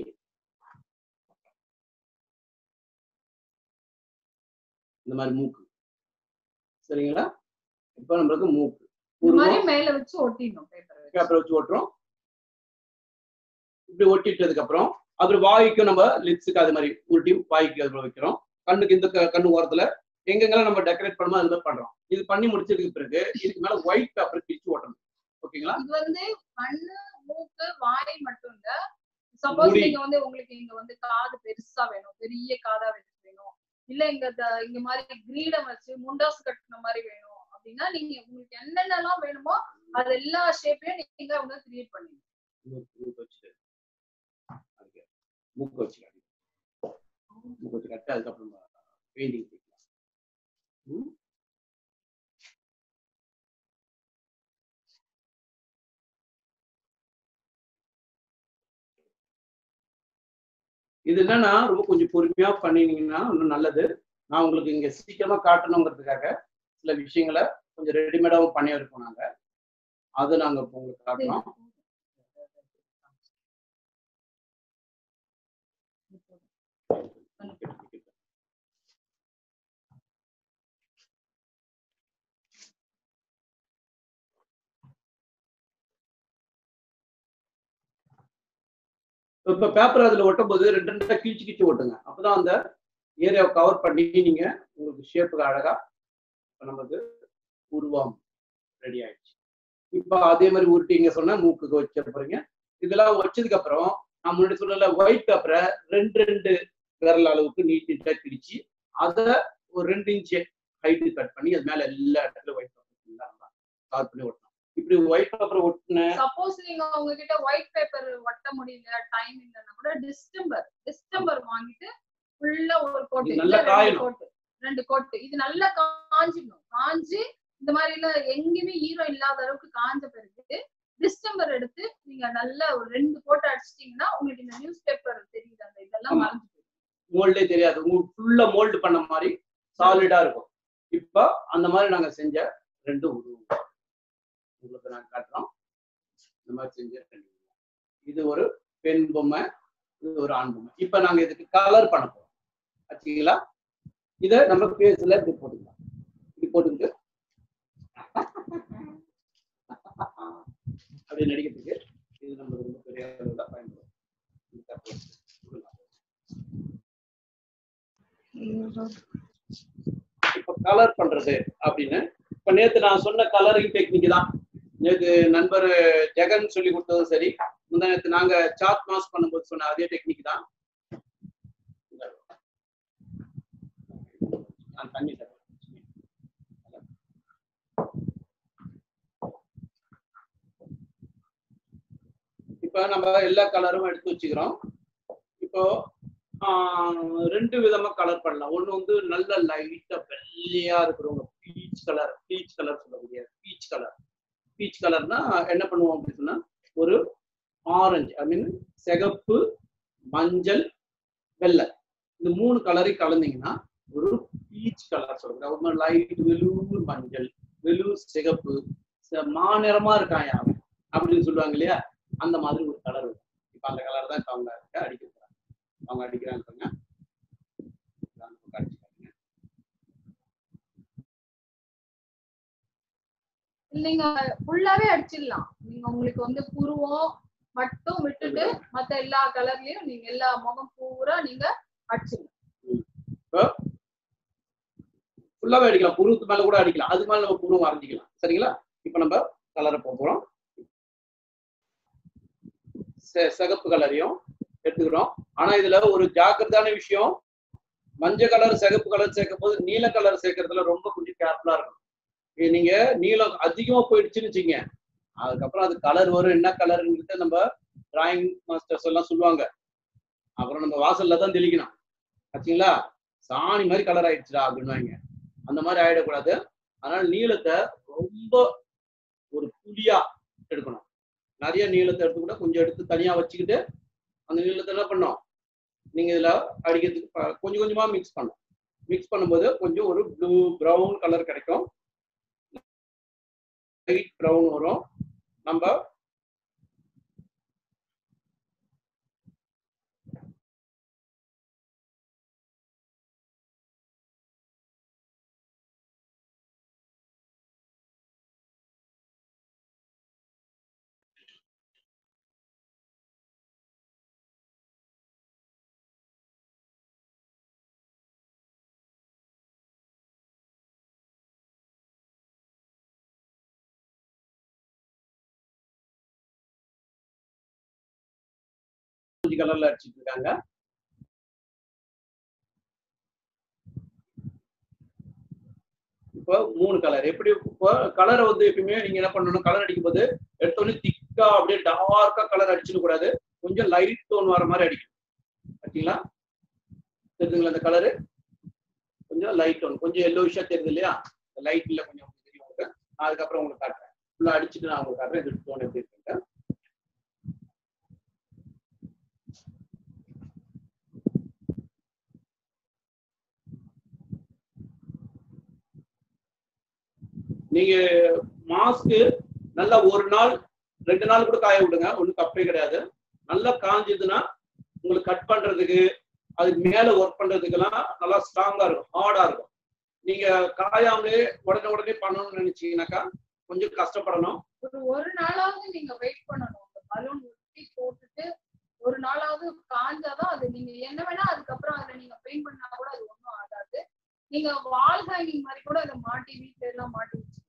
இந்த மாதிரி மூக்கு சரிங்களா இப்போ நம்மளுக்கு மூக்கு இந்த மாதிரி புருவம் மேல வச்சு ஒட்டிடணும் பேப்பர் பேப்பர் வச்சு ஓட்டுறோம் இப்படி ஒட்டிட்டதுக்கு அப்புறம் அப்புறம் வாய்க்கு நம்ம லிப்ஸுக்கு அது மாதிரி உருட்டி வாய்க்கு அதுல வைக்கிறோம் கண்ணுக்கு இந்த க- கண்ணு ஓரத்துல எங்கெங்கெல்லாம் நம்ம டெக்கரேட் பண்ணுமோ அது மாதிரி பண்றோம் இது பண்ணி முடிச்சதுக்கு பிறகு இதுக்கு மேல ஒயிட் பேப்பர் பிரிச்சு ஓட்டணும் ஓகேங்களா இது வந்து கண்ணு மூக்கு வாய் மட்டும் இல்ல சப்போஸ் முடி. நீங்க வந்து உங்களுக்கு இங்க வந்து காது பெருசா வேணும் பெரிய காதா வச்சு வேணும் இல்ல இங்க த- இங்க மாதிரி கிரீடம் வச்சு முண்டாசு கட்டுன மாதிரி வேணும் அப்படின்னா நீங்க உங்களுக்கு என்னென்னலாம் வேணுமோ அது எல்லா ஷேப்பையும் நீங்க வந்து கிரியேட் பண்ணுவீங்க இன்னொரு மூக்கு வச்சுட்டு அதுக்கு மூக்கு வச்சு காட்டி மூக்கு வச்சு கட்டு அதுக்கப்புறம் பெயிண்டிங் போய்க்கலாம் ம்? இது என்னன்னா ரொம்ப கொஞ்சம் பொறுமையா பண்ணினீங்கன்னா இன்னும் நல்லது நான் உங்களுக்கு இங்க சீக்கிரமா காட்டணுங்கிறதுக்காக சில விஷயங்களை கொஞ்சம் ரெடிமேடாவும் பண்ணி இருக்கோம் நாங்க அதை நாங்க இப்ப உங்களுக்கு காட்டுறோம் இப்ப பேப்பர் அதுல ஒட்டும் போது ரெண்டு ரெண்டா கிழிச்சு கிழிச்சு ஓட்டுங்க அப்பதான் அந்த ஏரியாவை கவர் பண்ணி நீங்க உங்களுக்கு ஷேப்புக்கு அழகா இப்ப நமக்கு உருவம் ரெடி ஆயிடுச்சு இப்ப அதே மாதிரி உருட்டி இங்க சொன்னா மூக்குக்கு வச்ச போறீங்க இதெல்லாம் வச்சதுக்கு அப்புறம் நான் முன்னாடி சொல்லல ஒயிட் பேப்பரை ரெண்டு ரெண்டு விரல் அளவுக்கு நீட் நீட்டா கிழிச்சு அதை ஒரு ரெண்டு இன்ச் ஹைட்டு கட் பண்ணி அது மேல எல்லா இடத்துல ஒயிட் பேப்பர் கவர் பண்ணி ஒட்டணும் இப்படி ஒயிட் பேப்பர் ஒட்டின சப்போஸ் நீங்க உங்ககிட்ட ஒயிட் பேப்பர் ஒட்ட முடியல டைம் இல்லைன்னா கூட டிஸ்டம்பர் டிஸ்டம்பர் வாங்கிட்டு ஃபுல்லா ஒரு கோட்டு இது நல்லா இல்ல ரெண்டு காயணும். கோட்டு ரெண்டு கோட்டு இது நல்லா காஞ்சிடணும் காஞ்சி இந்த மாதிரி எல்லாம் எங்கேயுமே ஈரம் இல்லாத அளவுக்கு காஞ்ச பிறகு டிஸ்டம்பர் எடுத்து நீங்க நல்ல ஒரு ரெண்டு கோட்டை அடிச்சிட்டீங்கன்னா உங்களுக்கு இந்த நியூஸ் பேப்பர் தெரியுது அந்த இதெல்லாம் ஆமா. மறைஞ்சு போயிடும் மோல்டே தெரியாது உங்களுக்கு ஃபுல்லா மோல்டு பண்ண மாதிரி சாலிடா இருக்கும் இப்போ அந்த மாதிரி நாங்க செஞ்ச ரெண்டு உருவம் உங்களுக்கு நான் காட்டுறோம் இந்த மாதிரி செஞ்ச ரெண்டு உருவம் இது ஒரு பெண் பொம்மை இது ஒரு ஆண் பொம்மை இப்ப நாங்க இதுக்கு கலர் பண்ண போறோம் ஆச்சுங்களா இத நம்ம பேஸ்ல இப்படி போட்டுக்கலாம் இப்படி போட்டுக்கிட்டு அப்படி நடிக்கிறதுக்கு இது நம்மளுக்கு ரொம்ப பெரிய அளவுல பயன்படும் இந்த தப்பு கொடுக்கலாம். இப்ப கலர் பண்றது அப்படின்னு இப்ப நேத்து நான் சொன்ன கலரிங் டெக்னிக் தான் நேத்து நண்பர் ஜெகன் சொல்லி கொடுத்ததும் சரி முந்தா நேத்து நாங்க சாட் மாஸ் பண்ணும்போது சொன்ன அதே டெக்னிக் தான் நான் தண்ணி தரேன் இப்போ நம்ம எல்லா கலரும் எடுத்து வச்சுக்கிறோம் இப்போ ஆஹ், ரெண்டு விதமா கலர் பண்ணலாம் ஒண்ணு வந்து நல்ல லைட்டா வெள்ளையா இருக்கிறவங்க பீச் கலர் பீச் கலர் சொல்லக்கூடிய பீச் கலர் பீச் கலர்னா என்ன பண்ணுவோம் அப்படின்னு சொன்னா ஒரு ஆரஞ்சு ஐ மீன் சிகப்பு மஞ்சள் வெள்ளை இந்த மூணு கலரையும் கலந்தீங்கன்னா ஒரு பீச் கலர் சொல்றேன் லைட் வெலூர் மஞ்சள் வெலூர் சிகப்பு ச- மாநிறமா இருக்கான் அவன் அப்படின்னு சொல்லுவாங்க இல்லையா அந்த மாதிரி ஒரு கலர் இருக்கும் இப்ப அந்த கலர் தான் இப்ப அவங்க அடிக்கிறாங்க அவங்க அடிக்கிறாங்க பாருங்க. இதான் நமக்கு அடிச்சுக்காங்க. நீங்க ஃபுல்லாவே அடிச்சிடலாம் நீங்க உங்களுக்கு வந்து புருவம் மட்டும் விட்டுட்டு மத்த எல்லா கலர்லயும் நீங்க எல்லா முகம் பூரா நீங்க அடிச்சிடலாம் ஃபுல்லாவே அடிக்கலாம் புருவத்து மேல கூட அடிக்கலாம் அது மேல நம்ம புருவம் வரைஞ்சிக்கலாம் சரிங்களா இப்ப நம்ம கலரை போறோம் செ- சிகப்பு கலரையும் எடுத்துக்கிறோம் ஆனா இதுல ஒரு ஜாக்கிரதான விஷயம் மஞ்சள் கலர் சிகப்பு கலர் சேர்க்கும் போது நீல கலர் சேர்க்கறதுல ரொம்ப கொஞ்சம் கேர்ஃபுல்லா இருக்கணும் இது நீங்க நீலம் அதிகமா போயிடுச்சுன்னு வச்சுங்க அதுக்கப்புறம் அது கலர் வரும் என்ன கலருங்கிறது நம்ம டிராயிங் மாஸ்டர்ஸ் எல்லாம் சொல்லுவாங்க அப்புறம் நம்ம வாசல்ல தான் தெளிக்கணும் ஆச்சுங்களா சாணி மாதிரி கலர் ஆயிடுச்சுடா அப்படின்னுவாங்க அந்த மாதிரி ஆயிடக்கூடாது அதனால நீளத்தை ரொம்ப ஒரு புளியா எடுக்கணும் நிறைய நீளத்தை எடுத்து கூட கொஞ்சம் எடுத்து தனியா வச்சுக்கிட்டு அந்த நீளத்தை என்ன பண்ணோம் நீங்க இதுல அடிக்கிறதுக்கு ப- கொஞ்சம் கொஞ்சமா மிக்ஸ் பண்ணும் மிக்ஸ் பண்ணும்போது கொஞ்சம் ஒரு ப்ளூ பிரவுன் கலர் கிடைக்கும் லைட் பிரவுன் வரும் நம்ம கலர்ல அடிச்சிட்டு இருக்காங்க இப்போ மூணு கலர் எப்படி இப்போ கலரை வந்து எப்பயுமே நீங்க என்ன பண்ணணும் கலர் அடிக்கும் போது எடுத்தோடனே திக்கா அப்படியே டார்க்கா கலர் அடிச்சிட கூடாது கொஞ்சம் லைட் டோன் வர மாதிரி அடிக்கணும் பார்த்தீங்களா தெரியுதுங்களா அந்த கலரு கொஞ்சம் லைட் டோன் கொஞ்சம் எல்லோஷா தெரியுது இல்லையா லைட்ல கொஞ்சம் தெரியும் உங்களுக்கு நான் அதுக்கப்புறம் உங்களுக்கு காட்டுறேன் ஃபுல்லா அடிச்சுட்டு நான் உங்களுக்கு காட்டுறேன் இது டோன் எப்படி இருக்குங்க நீங்க மாஸ்க் நல்லா ஒரு நாள் ரெண்டு நாள் கூட காய விடுங்க ஒன்றும் தப்பே கிடையாது நல்லா காஞ்சதுன்னா உங்களுக்கு கட் பண்றதுக்கு அதுக்கு மேல ஒர்க் பண்றதுக்கெல்லாம் நல்லா ஸ்ட்ராங்கா இருக்கும் ஹார்டா இருக்கும் நீங்க காயாமலே உடனே உடனே பண்ணணும்னு நினைச்சீங்கன்னாக்கா கொஞ்சம் கஷ்டப்படணும் ஒரு ஒரு நாளாவது நீங்க வெயிட் பண்ணணும் அந்த பலூன் ஒட்டி போட்டுட்டு ஒரு நாளாவது காஞ்சாதான் அது நீங்க என்ன வேணா அதுக்கப்புறம் அதுல நீங்க பெயிண்ட் பண்ணா கூட அது ஒண்ணும் ஆகாது நீங்க வால் ஹேங்கிங் மாதிரி கூட அதை மாட்டி வீட்ல எல்லாம் மாட்டி வச்சுக்கலாம்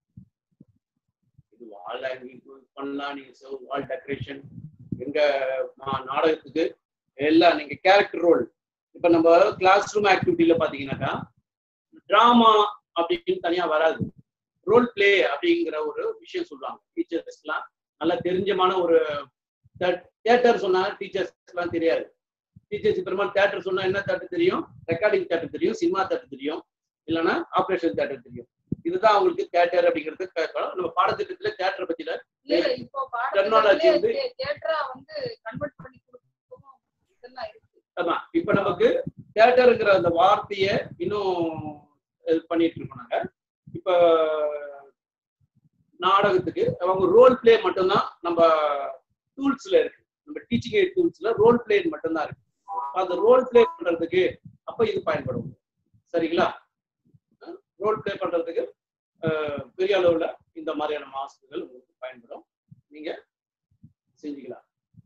இது வால் பண்ணலாம் நீங்க வால் டெக்கரேஷன் எங்க நா- நாடகத்துக்கு எல்லாம் நீங்க கேரக்டர் ரோல் இப்ப நம்ம கிளாஸ் ரூம் ஆக்டிவிட்டியில பாத்தீங்கன்னாக்கா டிராமா அப்படின்னு தனியா வராது ரோல் பிளே அப்படிங்கிற ஒரு விஷயம் சொல்லுவாங்க டீச்சர்ஸ் எல்லாம் நல்லா தெரிஞ்சமான ஒரு தியேட்டர் சொன்னா டீச்சர்ஸ் எல்லாம் தெரியாது டீச்சர்ஸ் இப்ப தியேட்டர் சொன்னா என்ன தேட்டர் தெரியும் ரெக்கார்டிங் தேட்டர் தெரியும் சினிமா தேட்டர் தெரியும் இல்லைன்னா ஆபரேஷன் தேட்டர் தெரியும் இதுதான் அவங்களுக்கு தேட்டர் அப்படிங்கிறது கேட்கணும் நம்ம பாடத்திட்டத்துல தேட்டரை பத்தில இல்ல இல்ல இப்போ Terminology வந்து- பாடத்திட்டத்திலே தியேட்டரா வந்து கன்வெர்ட் பண்ணி கொடுக்கவும் இதெல்லாம் இருக்கு ஆமா இப்ப நமக்கு தேட்டருங்கிற அந்த வார்த்தையை இன்னும் இது பண்ணிட்டு இருக்கோம் நாங்க இப்ப நாடகத்துக்கு அவங்க ரோல் பிளே மட்டும்தான் நம்ம டூல்ஸ்ல இருக்கு நம்ம டீச்சிங் எய்ட் டூல்ஸ்ல ரோல் பிளே மட்டும்தான் இருக்கு அந்த ரோல் பிளே பண்றதுக்கு அப்ப இது பயன்படும் சரிங்களா ரோல் பிளே பண்றதுக்கு அஹ், பெரிய அளவுல இந்த மாதிரியான மாஸ்க்குகள் உங்களுக்கு பயன்படும் நீங்க செஞ்சுக்கலாம்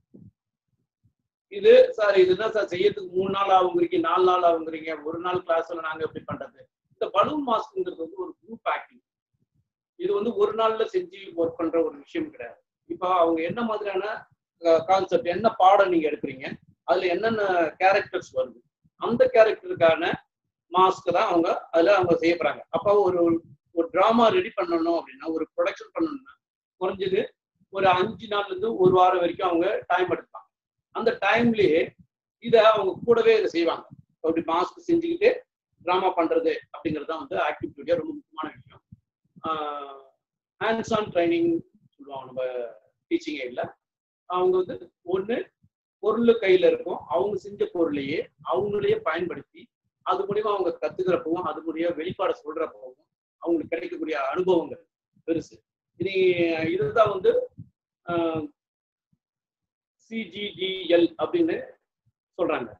இது சார் இது என்ன சார் செய்யறதுக்கு மூணு நாள் ஆகுங்கிறீங்க நாலு நாள் ஆகுங்கிறீங்க ஒரு நாள் கிளாஸ்ல நாங்க எப்படி பண்றது இந்த பலூன் மாஸ்க்ங்கிறது வந்து ஒரு குரூப் ஆக்டிங் இது வந்து ஒரு நாள்ல செஞ்சு ஒர்க் பண்ற ஒரு விஷயம் கிடையாது இப்போ அவங்க என்ன மாதிரியான கான்செப்ட் என்ன பாடம் நீங்க எடுக்கிறீங்க அதுல என்னென்ன கேரக்டர்ஸ் வருது அந்த கேரக்டருக்கான மாஸ்க் தான் அவங்க அதுல அவங்க செய்ய போறாங்க அப்போ ஒரு ஒரு டிராமா ரெடி பண்ணணும் அப்படின்னா ஒரு ப்ரொடக்ஷன் பண்ணணும்னா குறைஞ்சது ஒரு அஞ்சு நாள்ல இருந்து ஒரு வாரம் வரைக்கும் அவங்க டைம் எடுப்பாங்க அந்த டைம்லயே இத அவங்க கூடவே இதை செய்வாங்க அப்படி மாஸ்க் செஞ்சுக்கிட்டு ட்ராமா பண்றது அப்படிங்கிறது தான் வந்து ஆக்டிவிட்டியோட ரொம்ப முக்கியமான விஷயம் ஹேண்ட்ஸ் ஆன் ட்ரைனிங் சொல்லுவாங்க நம்ம டீச்சிங் எய்ட்ல அவங்க வந்து ஒண்ணு பொருள் கையில இருக்கும் அவங்க செஞ்ச பொருளையே அவங்களையே பயன்படுத்தி அது மூலியமா அவங்க கத்துக்கிறப்பவும் அது மூலியமா வெளிப்பாட சொல்றப்பவும் அவங்களுக்கு கிடைக்கக்கூடிய அனுபவங்கள் பெருசு இது இதுதான் வந்து சிஜிடிஎல் அப்படின்னு சொல்றாங்க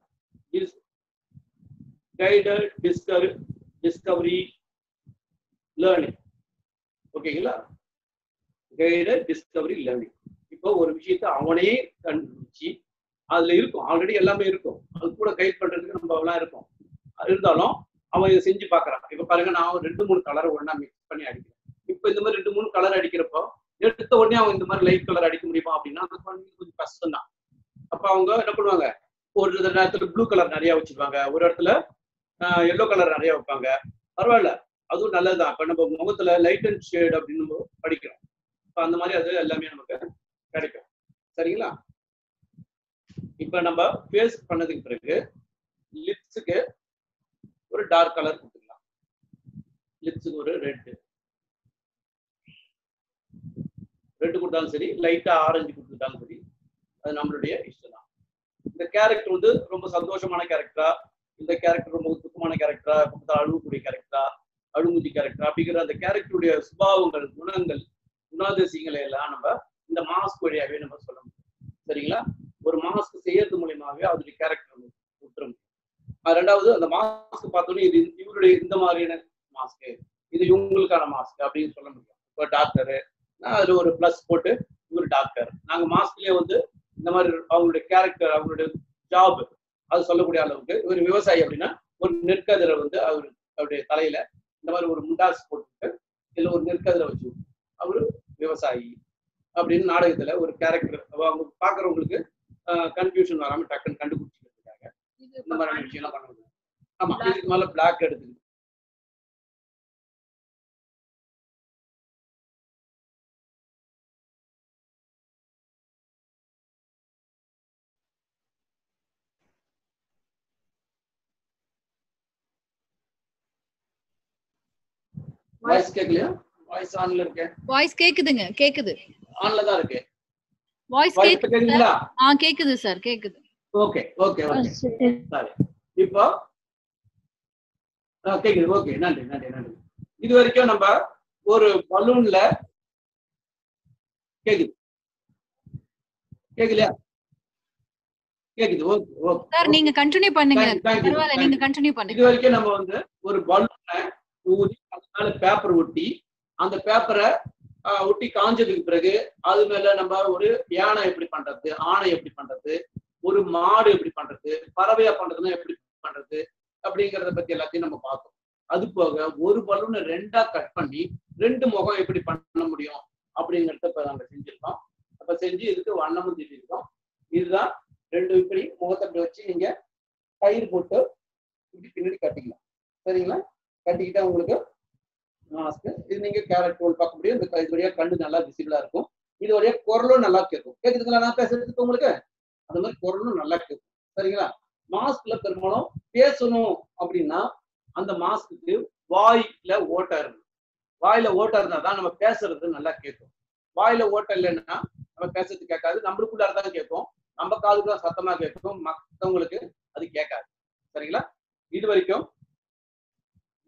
கைடட் டிஸ்கவர் டிஸ்கவரி லேர்னிங் ஓகேங்களா கைடட் டிஸ்கவரி லேர்னிங் இப்போ ஒரு விஷயத்த அவனே கண்டுபிடிச்சு அதுல இருக்கும் ஆல்ரெடி எல்லாமே இருக்கும் அது கூட கைட் பண்றதுக்கு நம்ம எல்லாம் இருக்கும் அது இருந்தாலும் அவன் இதை செஞ்சு பார்க்கறான் இப்ப பாருங்க நான் ஒரு ரெண்டு மூணு கலரை ஒண்ணா மிக்ஸ் பண்ணி அடிக்கிறேன் இப்ப இந்த மாதிரி ரெண்டு மூணு கலர் அடிக்கிறப்போ எடுத்த உடனே அவன் இந்த மாதிரி லைட் கலர் அடிக்க முடியுமா அப்படின்னா அந்த குழந்தைங்களுக்கு கொஞ்சம் கஷ்டம் தான் அப்ப அவங்க என்ன பண்ணுவாங்க ஒரு நேரத்துல ப்ளூ கலர் நிறைய வச்சிருப்பாங்க ஒரு இடத்துல எல்லோ கலர் நிறைய வைப்பாங்க பரவாயில்ல அதுவும் நல்லதுதான் இப்ப நம்ம முகத்துல லைட் அண்ட் ஷேட் அப்படின்னு நம்ம படிக்கிறோம் இப்ப அந்த மாதிரி அது எல்லாமே நமக்கு கிடைக்கும் சரிங்களா இப்ப நம்ம ஃபேஸ் பண்ணதுக்கு பிறகு லிப்ஸுக்கு ஒரு டார்க் கலர் கொடுத்துக்கலாம் லிப்ஸுக்கு ஒரு ரெட் ரெட் கொடுத்தாலும் சரி லைட்டா ஆரஞ்சு கொடுத்துட்டாலும் சரி அது நம்மளுடைய இஷ்டம் தான் இந்த கேரக்டர் வந்து ரொம்ப சந்தோஷமான கேரக்டரா இந்த கேரக்டர் ரொம்ப துக்கமான கேரக்டரா பக்கத்தில் அழுவக்கூடிய கேரக்டரா அழுமுதி கேரக்டர் அப்படிங்கிற அந்த கேரக்டருடைய சுபாவங்கள் குணங்கள் குணாதிசயங்களை எல்லாம் நம்ம இந்த மாஸ்க் வழியாவே நம்ம சொல்ல முடியும் சரிங்களா ஒரு மாஸ்க் செய்யறது மூலியமாவே அதோடைய கேரக்டர் கொடுத்துட முடியும் ரெண்டாவது அந்த மாஸ்க் பார்த்தோன்னே இது இவருடைய இந்த மாதிரியான மாஸ்க் இது இவங்களுக்கான மாஸ்க் அப்படின்னு சொல்ல முடியும் இப்போ டாக்டரு அதுல ஒரு பிளஸ் போட்டு இவர் டாக்டர் நாங்க மாஸ்க்லயே வந்து இந்த மாதிரி அவங்களுடைய கேரக்டர் அவங்களுடைய ஜாப் அது சொல்லக்கூடிய அளவுக்கு இவர் விவசாயி அப்படின்னா ஒரு நெற்கதிரை வந்து அவர் அவருடைய தலையில இந்த மாதிரி ஒரு முண்டாஸ் போட்டுட்டு இதுல ஒரு நெற்கதிரை வச்சு அவரு விவசாயி அப்படின்னு நாடகத்துல ஒரு கேரக்டர் அவங்க பாக்குறவங்களுக்கு கன்ஃபியூஷன் வராம டக்குன்னு கண்டுபிடிச்சிக்கிறதுக்காக இது இந்த மாதிரியான விஷயம்லாம் பண்ண முடியும் ஆமா இதுக்கு மேல பிளாக் எடுத்து வாய்ஸ் கேட்கலையா வாய்ஸ் ஆன்ல இருக்கு வாய்ஸ் கேக்குதுங்க கேக்குது ஆன்ல தான் இருக்கு வாய்ஸ் வாய்ஸ் கேக்குது கேக்குதுங்களா ஆ கேக்குது சார் கேக்குது ஓகே ஓகே ஓகே சரி இப்போ ஆ, கேக்குது ஓகே நன்றி நன்றி நன்றி இது வரைக்கும் நம்ம ஒரு பலூன்ல கேக்குது கேக்குலையா கேக்குது ஓகே ஓகே சார் நீங்க கண்டினியூ பண்ணுங்க Thank you, thank you, பரவாயில்ல thank நீங்க you. கண்டினியூ இது பண்ணுங்க வரைக்கும் நம்ம வந்து ஒரு பலூனை ஊதி அது மேல பேப்பர் ஒட்டி அந்த பேப்பரை ஒட்டி காஞ்சதுக்கு பிறகு அது மேல நம்ம ஒரு யானை எப்படி பண்றது ஆணை எப்படி பண்றது ஒரு மாடு எப்படி பண்றது பறவையா பண்றதுன்னா எப்படி பண்றது அப்படிங்கறத பத்தி எல்லாத்தையும் நம்ம பார்த்தோம் அது போக ஒரு பலூனை ரெண்டா கட் பண்ணி ரெண்டு முகம் எப்படி பண்ண முடியும் அப்படிங்கறத இப்ப நாங்க செஞ்சிருக்கோம் அப்ப செஞ்சு இதுக்கு வண்ணமும் தீட்டிருக்கோம் இதுதான் ரெண்டு இப்படி முகத்தை இப்படி வச்சு நீங்க கயிறு போட்டு இப்படி பின்னாடி கட்டிக்கலாம் சரிங்களா கட்டிக்கிட்டா உங்களுக்கு மாஸ்க் இது நீங்க கேரட் ரோல் பார்க்க முடியும் இந்த க- இது வழியா கண்ணு நல்லா விசிபிளா இருக்கும் இது வழியா குரலும் நல்லா கேட்கும் கேக்குதுங்களா நான் பேசுறதுக்கு உங்களுக்கு அந்த மாதிரி குரலும் நல்லா கேட்கும் சரிங்களா மாஸ்க்ல பெரும்பாலும் பேசணும் அப்படின்னா அந்த மாஸ்க்கு வாயில ஓட்டை இருக்கணும் வாயில ஓட்டை இருந்தா தான் நம்ம பேசுறது நல்லா கேட்கும் வாயில ஓட்டை இல்லைன்னா நம்ம பேசுறது கேட்காது நம்மளுக்குள்ளார தான் கேட்கும் நம்ம காதுக்கு தான் சத்தமா கேட்கும் மத்தவங்களுக்கு அது கேட்காது சரிங்களா இது வரைக்கும்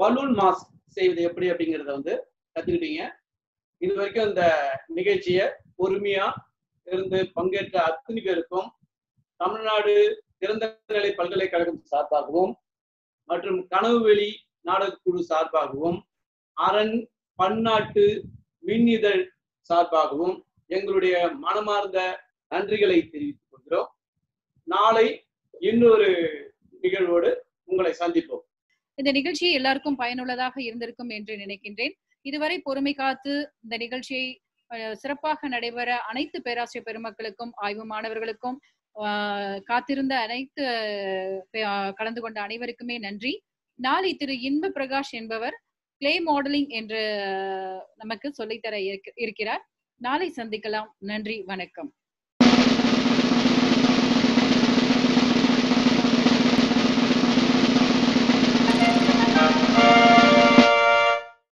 பலூன் மாஸ்க் செய்வது எப்படி அப்படிங்கறத வந்து கத்துக்கிட்டீங்க இது வரைக்கும் இந்த நிகழ்ச்சியை பொறுமையா இருந்து பங்கேற்ற அத்தனை பேருக்கும் தமிழ்நாடு திறந்த நிலை பல்கலைக்கழகம் சார்பாகவும் மற்றும் கனவுவெளி நாடகக்குழு சார்பாகவும் அரண் பன்னாட்டு மின்னிதழ் சார்பாகவும் எங்களுடைய மனமார்ந்த நன்றிகளை தெரிவித்துக் கொள்கிறோம் நாளை இன்னொரு நிகழ்வோடு உங்களை சந்திப்போம் இந்த நிகழ்ச்சி எல்லாருக்கும் பயனுள்ளதாக இருந்திருக்கும் என்று நினைக்கின்றேன் இதுவரை பொறுமை காத்து இந்த நிகழ்ச்சியை அஹ், சிறப்பாக நடைபெற அனைத்து பேராசிரியர் பெருமக்களுக்கும் ஆய்வு மாணவர்களுக்கும் ஆஹ், காத்திருந்த அனைத்து அஹ், கலந்து கொண்ட அனைவருக்குமே நன்றி நாளை திரு இன்ப பிரகாஷ் என்பவர் கிளே மாடலிங் என்று நமக்கு சொல்லித்தர இருக்க- இருக்கிறார் நாளை சந்திக்கலாம் நன்றி வணக்கம்